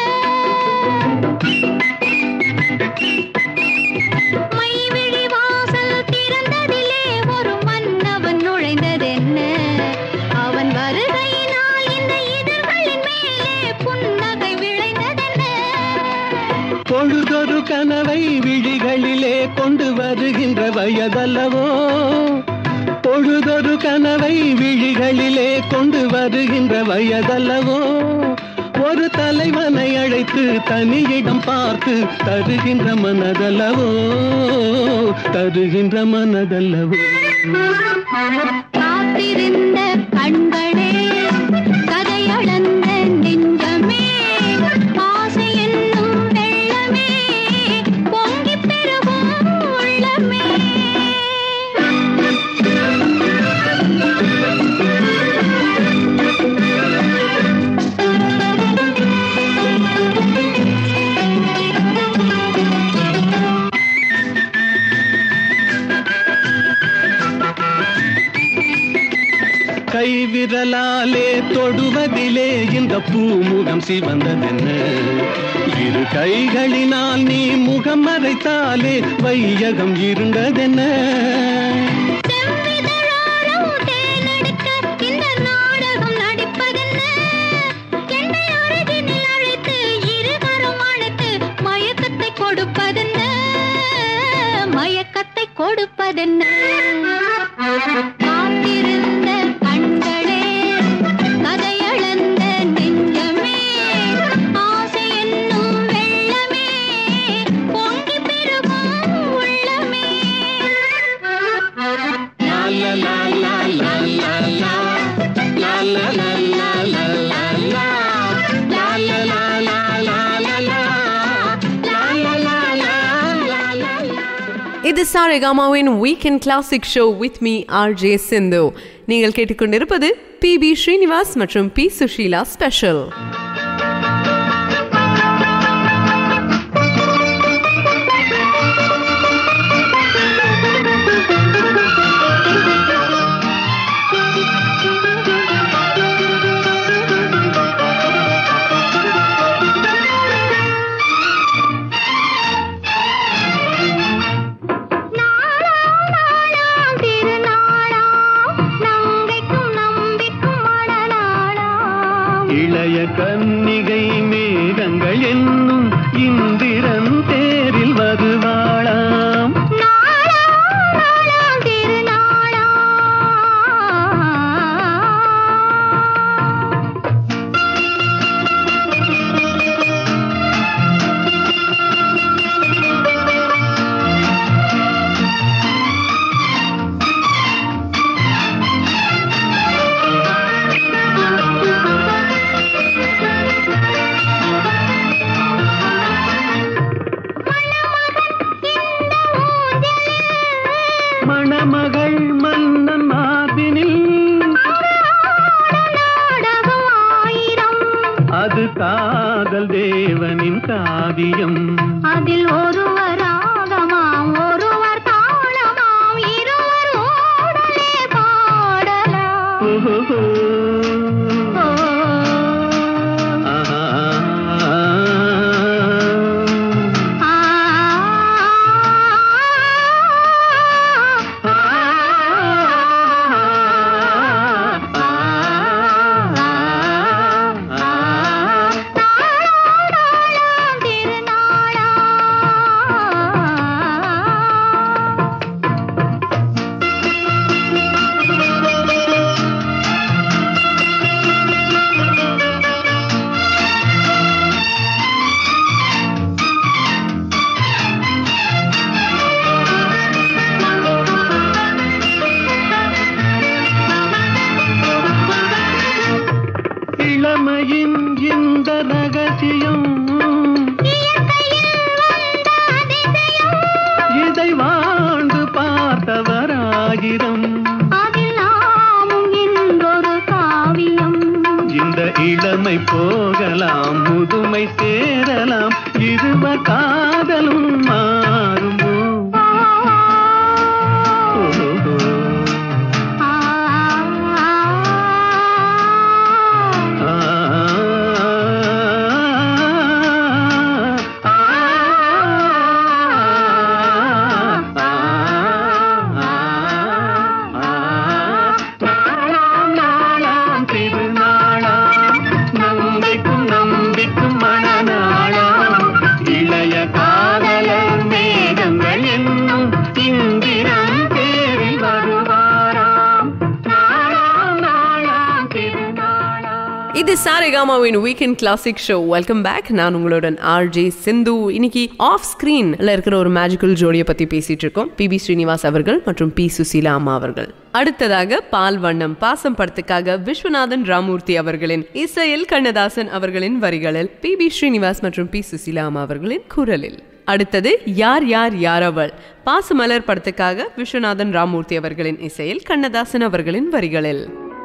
மைவிழி வாசல் திறந்ததிலே ஒரு மன்னவன் நுழைந்ததென்ன அவன் வருகையினால் இந்த இதழ்களின் மேலே புன்னகை விளைந்ததென்ன பொழுதொரு கனவை விழிகளிலே கொண்டு வருகின்ற வயதல்லவோ பொழுதொரு கனவை விழிகளிலே கொண்டு வருகின்ற வயதல்லவோ ஒரு தலைவனை அழைத்து தனியிடம் பார்த்து தருகின்ற மனதல்லவோ தருகின்ற மனதல்லவோ காத்திருந்த கண்களே கதையளந்த நெஞ்சமே ஆசை என்னும் வெள்ளமே பொங்கி பெருகும் உள்ளமே கைவிரலாலே தொடுவதிலே இந்த பூமுகம் சிவந்ததென்ன இரு கைகளினால் நீ முகம் மறைத்தாலே வையகம் இருண்டதென்ன செவ்விதழாரம் தேனெடுக்க இந்த நாடகம் நடிப்பதென்ன? என்னை அருகினில் அழைத்து இருகரம் அணைத்து மயக்கத்தை கொடுப்பதென்ன? மயக்கத்தை கொடுப்பதென்ன காத்திருந்த கண்களே கதையளந்த நெஞ்சமே ஆசை என்னும் வெள்ளமே பொங்கி பெருகும் உள்ளமே லா லா லா லா லா லா லா. லா லா லா லா லா லா லா. லா லா லா லா லா லா லா. லா லா லா லா லா லா லா. இது சாரேகாமாவின் weekend classic show with me R J Sindhu நீங்கள் கேட்டுக்கொண்டிருப்பது பி பி ஸ்ரீனிவாஸ் மற்றும் பி சுஷீலா ஸ்பெஷல் கன்னிகை மேகங்கள் என்னும் இந்திரன் தேரில் வருவாளாம் நாளாம் நாளாம் திருநாளாம் மணமகள் மன்னன் மார்பினில் நாடகம் ஆயிரம் அது காதல் தேவனின் காவியம் அதில் ஒருவர் ராகமாம் ஒருவர் தாளமாம் இருவர் ஓடலே பாடலாம் ஓஹோ ஓ, ஆஹா. ஆ, நாளாம் திருநாளாம் இளமையின் இந்த ரகசியம் இதை வாழ்ந்து பார்த்தவராயிரம் அதில் நாமும் இன்றொரு காவியம் இந்த இளமை போகலாம் முதுமை சேரலாம் இருவர் காதலும் மாறுமோ ஓஹோ. ஆ, ஆ, ஆ, நாளாம் நாளாம் திருநாளாம் நம்பிக்கும் நம்பிக்கும் மனநாளாம் இளைய காதலர் மேகங்கள் என்னும் இந்திரன் தேரில் வருவாராம் நாளாம் நாளாம் திருநாளாம் இது சாரேகாமாவின் weekend classic show welcome back நான் உங்களுடன் ஆர்ஜே சிந்து இன்னைக்கு ஆஃப் ஸ்கிரீன்ல இருக்கிற ஒரு மேஜிக்கல் ஜோடியை பத்தி பேசிட்டு இருக்கோம் பி பி ஸ்ரீனிவாஸ் அவர்கள் மற்றும் பி சுசீலா அம்மா அவர்கள் அடுத்ததாக பால் வண்ணம் பாசம் படத்துக்காக விஸ்வநாதன் ராமூர்த்தி அவர்களின் இசையில் கண்ணதாசன் அவர்களின் வரிகளில் பி பி ஸ்ரீனிவாஸ் மற்றும் பி சுசீலா அம்மா அவர்களின் குரலில் அடுத்தது யார் யார் யாரவள் பாசமலர் படத்துக்காக விஸ்வநாதன் ராமூர்த்தி அவர்களின் இசையில் கண்ணதாசன் அவர்களின் வரிகளில்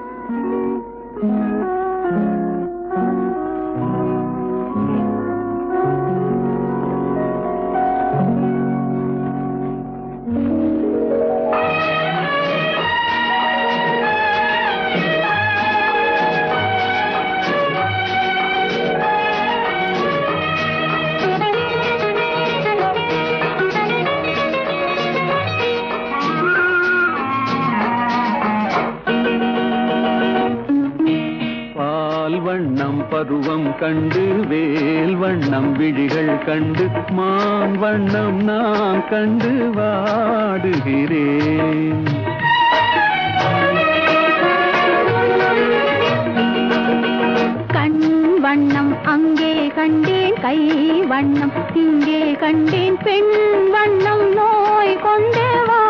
பால் வண்ணம் பருவம் கண்டு வேல் வண்ணம் விழிகள் கண்டு மான் வண்ணம் நான் கண்டு வாடுகிறேன் கண் வண்ணம் அங்கே கண்டேன் கை வண்ணம் இங்கே கண்டேன் பெண் வண்ணம் நோய் கொண்டு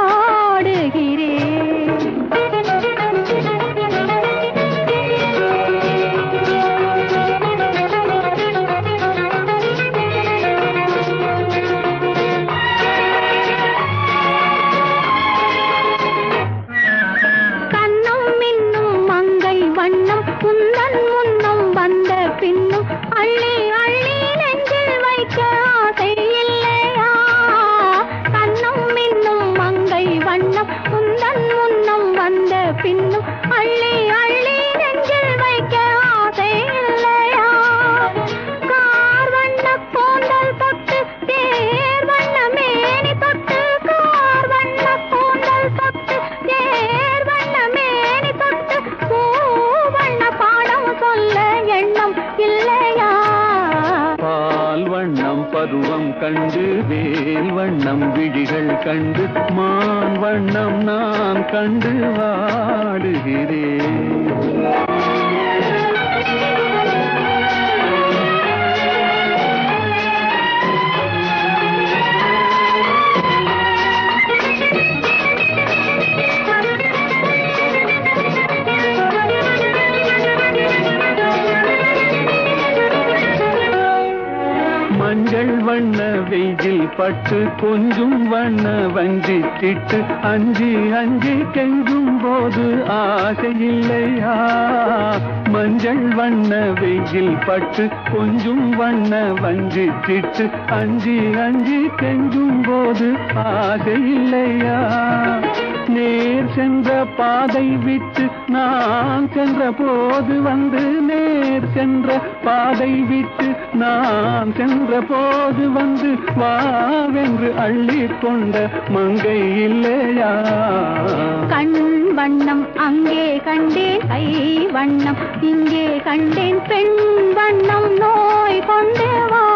கண்ணும் மின்னும் மங்கை வண்ணம் குந்தன் முன்னும் வந்த பின்னும் அள்ளி அள்ளி நெஞ்சில் வைக்க ஆசை இல்லையா கண்ணும் மின்னும் மங்கை பருவம் கண்டு வேல் வண்ணம் விழிகள் கண்டு மான் வண்ணம் நான் கண்டு வாடுகிறேன் மஞ்சள் வண்ண வெயில் பட்டு கொஞ்சும் வண்ண வஞ்சி திட்டு அஞ்சி அஞ்சி கெஞ்சும் போது ஆசை இல்லையா மஞ்சள் வண்ண வெயில் பட்டு கொஞ்சும் வண்ண வஞ்சி திட்டு அஞ்சி அஞ்சி கெஞ்சும் போது ஆசை இல்லையா நேர் சென்ற பாதை விட்டு நான் சென்ற போது வந்து நேர் சென்ற பாதை விட்டு நான் சென்ற போது வந்து வாவென்று அள்ளி கொண்ட மங்கை இல்லையா கண் வண்ணம் அங்கே கண்டேன் கை வண்ணம் இங்கே கண்டேன் பெண் வண்ணம் நோய் கொண்டு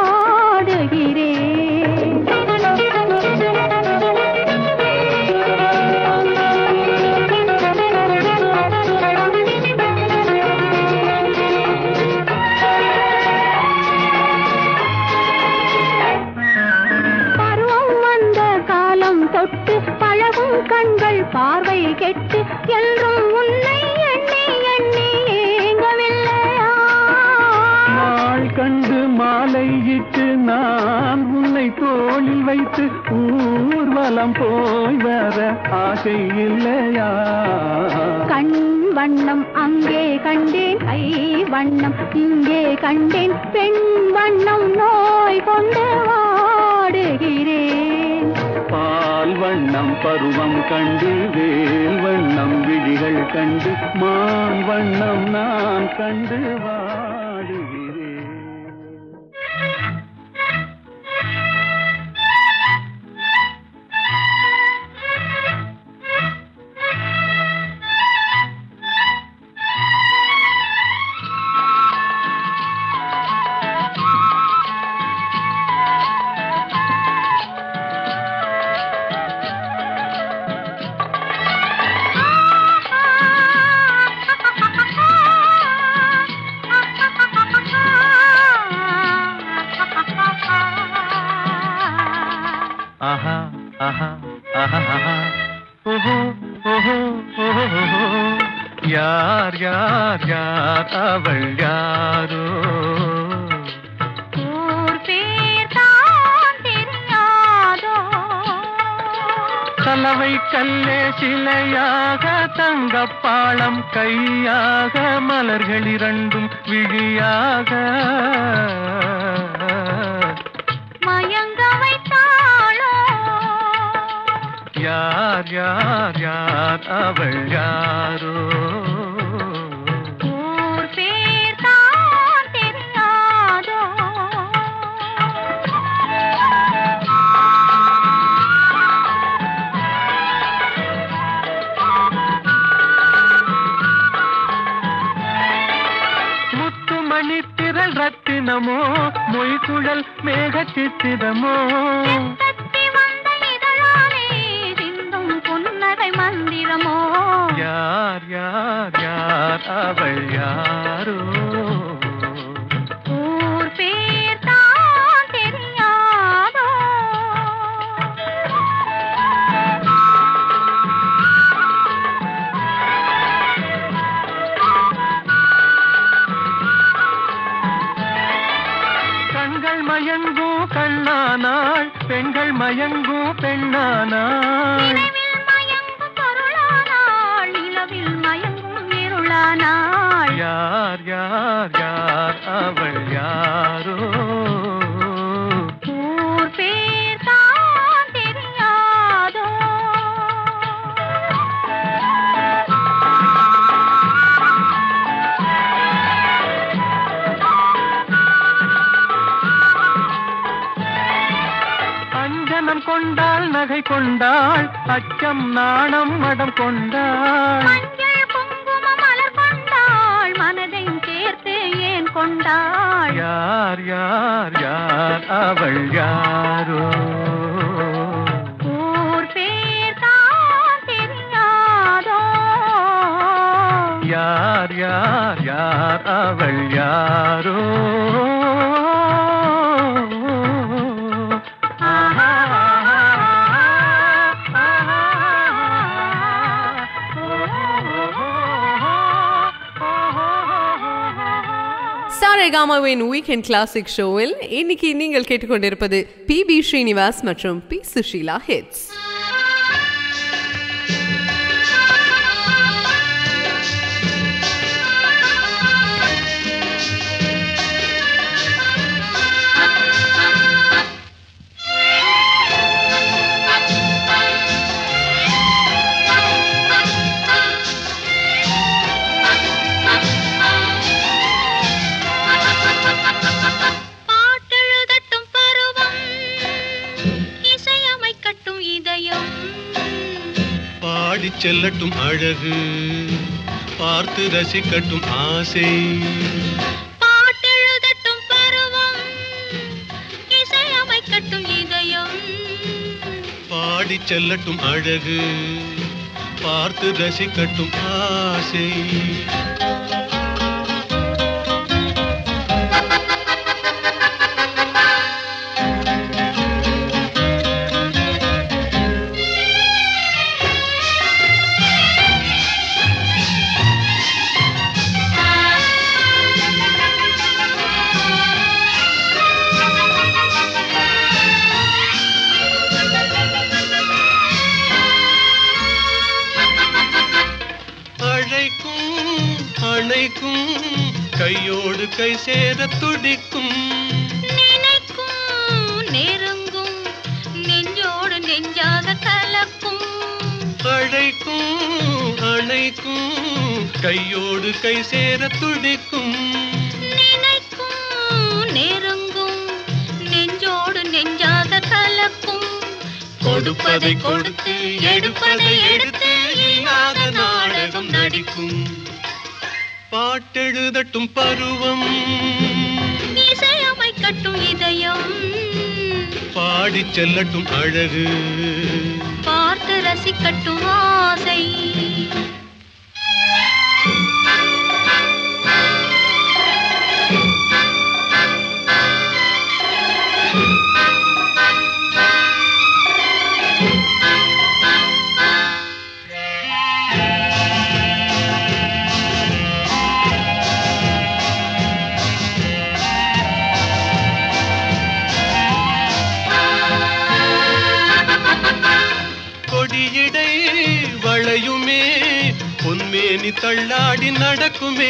பருவம் வந்த காலம் தொட்டு பழகும் கண்கள் பார்வை கெட்டு என்றும் உன்னை எண்ணி எண்ணி ஏங்கவில்லையா நாள் கண்டு மாலையிட்டு நான் உன்னை தோளில் வைத்து ஊர்வலம் போய் வர ஆசை இல்லையா கண் வண்ணம் அங்கே கண்டேன் கை வண்ணம் இங்கே கண்டேன் பெண் வண்ணம் நோய் கொண்டு வாடுகிறேன் பால் வண்ணம் பருவம் கண்டு வேல் வண்ணம் விழிகள் கண்டு மான் வண்ணம் நான் கண்டு வாடுகிறேன் ஆஹா ஆஹா ஆஹா ஆஹா ஓஹோ ஓஹோ ஓஹோ ஓஹோ. யார் யார் யார் அவள் யாரோ ஊர் பேர் தான் தெரியாதோ கலவை கல்லே சிலையாக தங்கப்பாளம் கையாக மலர்கள் இரண்டும் விழியாக மயங்க வைத்தாளோ யார் யார் யார் அவள் யாரோ ஊர் பேர் தான் தெரியாதோ முத்துமணி திரள் ரத்தினமோ மொய்குழல் மேக சித்திரமோ தத்தி வந்த இதழாலே சிந்தும் புன்னகை மந்திரமோ யார் யார் யார் அவள் யாரோ ஊர் பேர் தான் தெரியாதோ கண்கள் மயங்கும் கண்ணானாள் பெண்கள் மயங்கும் பெண்ணானாள் நினைவில் மயங்கும் பொருளானாள் நிலவில் மயங்கும் இருளானாள் யார் யார் யார் அவள் யாரோ ஊர் பேர் தான் தெரியாதோ அஞ்சனம் கொண்டாள் நகை கொண்டாள் அச்சம் நாணம் மடம் கொண்டாள் மஞ்சள் குங்கும மலர் கொண்டாள் மனதை சேர்த்து ஏன் கொண்டாள் யார் யார் யார் யார் அவள் யாரோ ஊர் பேர் தான் தெரியாதோ யார் யார் யார் அவள் யாரோ சாரேகாமாவின் வீக்கெண்ட் கிளாசிக் ஷோவில் இன்னைக்கு நீங்கள் கேட்டுக்கொண்டிருப்பது பி பி ஸ்ரீனிவாஸ் மற்றும் பி சுஷீலா ஹிட்ஸ் பாட்டெழுதட்டும் பருவம் இசையமைக்கட்டும் இதயம் பாடிச் செல்லட்டும் அழகு பார்த்து ரசிக்கட்டும் ஆசை பாட்டெழுதட்டும் பருவம் இசையமைக்கட்டும் இதயம் பாடிச் செல்லட்டும் அழகு பார்த்து ரசிக்கட்டும் ஆசை அழைக்கும் அணைக்கும் கையோடு கை சேர துடிக்கும் நினைக்கும் நெருங்கும் நெஞ்சோடு நெஞ்சாக கலக்கும் அழைக்கும் அணைக்கும் கையோடு கை சேர துடிக்கும் நினைக்கும் நெருங்கும் நெஞ்சோடு நெஞ்சாக கலக்கும் கொடுப்பதை கொடுத்து எடுப்பதை எடுத்து இல்லாத நாடகம் நடிக்கும் பாட்டெழுதட்டும் பருவம் இசையமைக்கட்டும் இதயம் பாடிச் செல்லட்டும் அழகு பார்த்து ரசிக்கட்டும் ஆசை கொடியிடை வளையுமே பொன்மேனி தள்ளாடி நடக்குமே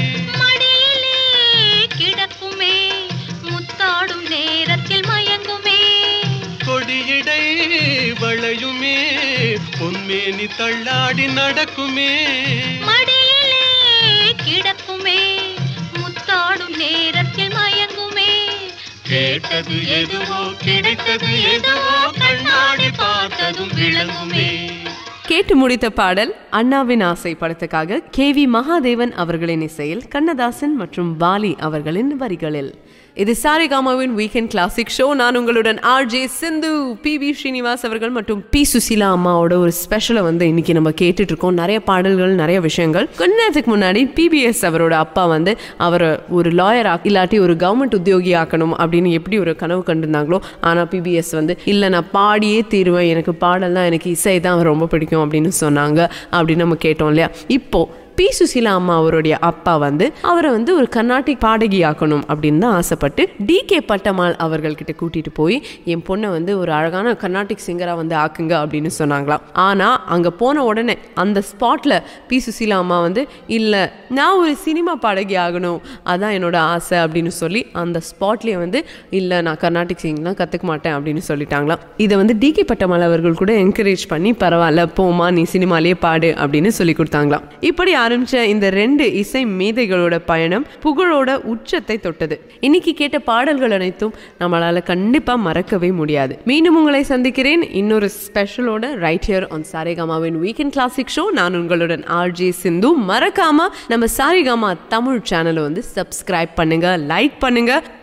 மடியிலே கிடக்குமே முத்தாடும் நேரத்தில் மயங்குமே கொடியிடை வளையுமே பொன்மேனி தள்ளாடி நடக்குமே மடியிலே கிடக்குமே முத்தாடும் நேரத்தில் மயங்குமே கேட்டது எதுவோ கிடைத்தது எதுவோ கண்ணாடி பார்த்ததும் விளங்குமே கேட்டு முடித்த பாடல் அண்ணாவின் ஆசை படத்துக்காக கே வி மகாதேவன் அவர்களின் இசையில் கண்ணதாசன் மற்றும் பாலி அவர்களின் வரிகளில் இது சாரிகாமாவின் வீக்கெண்ட் கிளாசிக் ஷோ நான் உங்களுடன் R J Sindhu P V Srinivas அவர்கள் மற்றும் பி சுசீலா அம்மாவோட ஒரு ஸ்பெஷலை வந்து இன்னைக்கு நம்ம கேட்டுட்டு இருக்கோம் நிறைய பாடல்கள் நிறைய விஷயங்கள் கொஞ்ச நேரத்துக்கு முன்னாடி பிபிஎஸ் அவரோட அப்பா வந்து அவரை ஒரு லாயர் இல்லாட்டி ஒரு கவர்மெண்ட் உத்தியோகி ஆக்கணும் அப்படின்னு எப்படி ஒரு கனவு கண்டிருந்தாங்களோ ஆனால் பிபிஎஸ் வந்து இல்லை நான் பாடியே தீருவேன் எனக்கு பாடல் தான் எனக்கு இசை தான் ரொம்ப பிடிக்கும் அப்படின்னு சொன்னாங்க அப்படின்னு நம்ம கேட்டோம் இல்லையா இப்போ பி சுசீலா அம்மா அவருடைய அப்பா வந்து அவரை வந்து ஒரு கர்நாடிக் பாடகி ஆக்கணும் அப்படின்னு தான் ஆசைப்பட்டு டி கே பட்டமால் அவர்கள்கிட்ட கூட்டிட்டு போய் என் பொண்ணை வந்து ஒரு அழகான கர்நாடிக் சிங்கரா வந்து ஆக்குங்க அப்படின்னு சொன்னாங்களாம் ஆனா அங்க போன உடனே அந்த ஸ்பாட்ல பி சுசீலா அம்மா வந்து இல்ல நான் ஒரு சினிமா பாடகி ஆகணும் அதான் என்னோட ஆசை அப்படின்னு சொல்லி அந்த ஸ்பாட்லயே வந்து இல்ல நான் கர்நாடிக் சிங்லாம் கத்துக்க மாட்டேன் அப்படின்னு சொல்லிட்டாங்களாம் இதை வந்து டி கே பட்டமால் அவர்கள் கூட என்கரேஜ் பண்ணி பரவாயில்ல போமா நீ சினிமாலேயே பாடு அப்படின்னு சொல்லி கொடுத்தாங்களாம் இப்படி ஆரம்பிச்ச இந்த ரெண்டு இசை மேதைகளோட பயணம் புகழோட உச்சத்தை தொட்டது இன்னைக்கு கேட்ட பாடல்கள் அனைத்தும் நம்மளால கண்டிப்பா மறக்கவே முடியாது மீண்டும் உங்களை சந்திக்கிறேன் இன்னொரு ஸ்பெஷலோட ரைட் ஹியர் ஆன் சாரேகாமாவின் வீக்கெண்ட் கிளாசிக் ஷோ நான் உங்களுடன் ஆர்ஜே சிந்து மறக்காம நம்ம சாரிகாமா தமிழ் சேனலை வந்து சப்ஸ்கிரைப் பண்ணுங்க லைக் பண்ணுங்க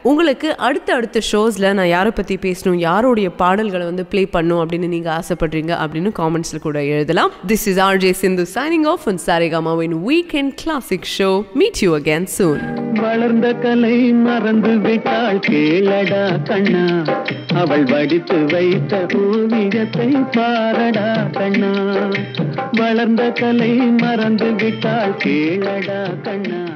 உங்களுக்கு அடுத்த அடுத்த ஷோஸில் நான் யாரை பற்றி பேசணும் யாருடைய பாடல்களை வந்து ப்ளே பண்ணும் அப்படின்னு நீங்கள் ஆசைப்படுறீங்க அப்படின்னு காமெண்ட்ஸில் கூட எழுதலாம் this is R J Sindhu signing off and சாரிகாமாவின் weekend classic show meet you again soon வளர்ந்த கலை மறந்து விட்டாள் கேளடா கண்ணா அவள் வடித்து வைத்த ஓவியத்தை பாரடா கண்ணா வளர்ந்த கலை மறந்து விட்டாள் கேளடா கண்ணா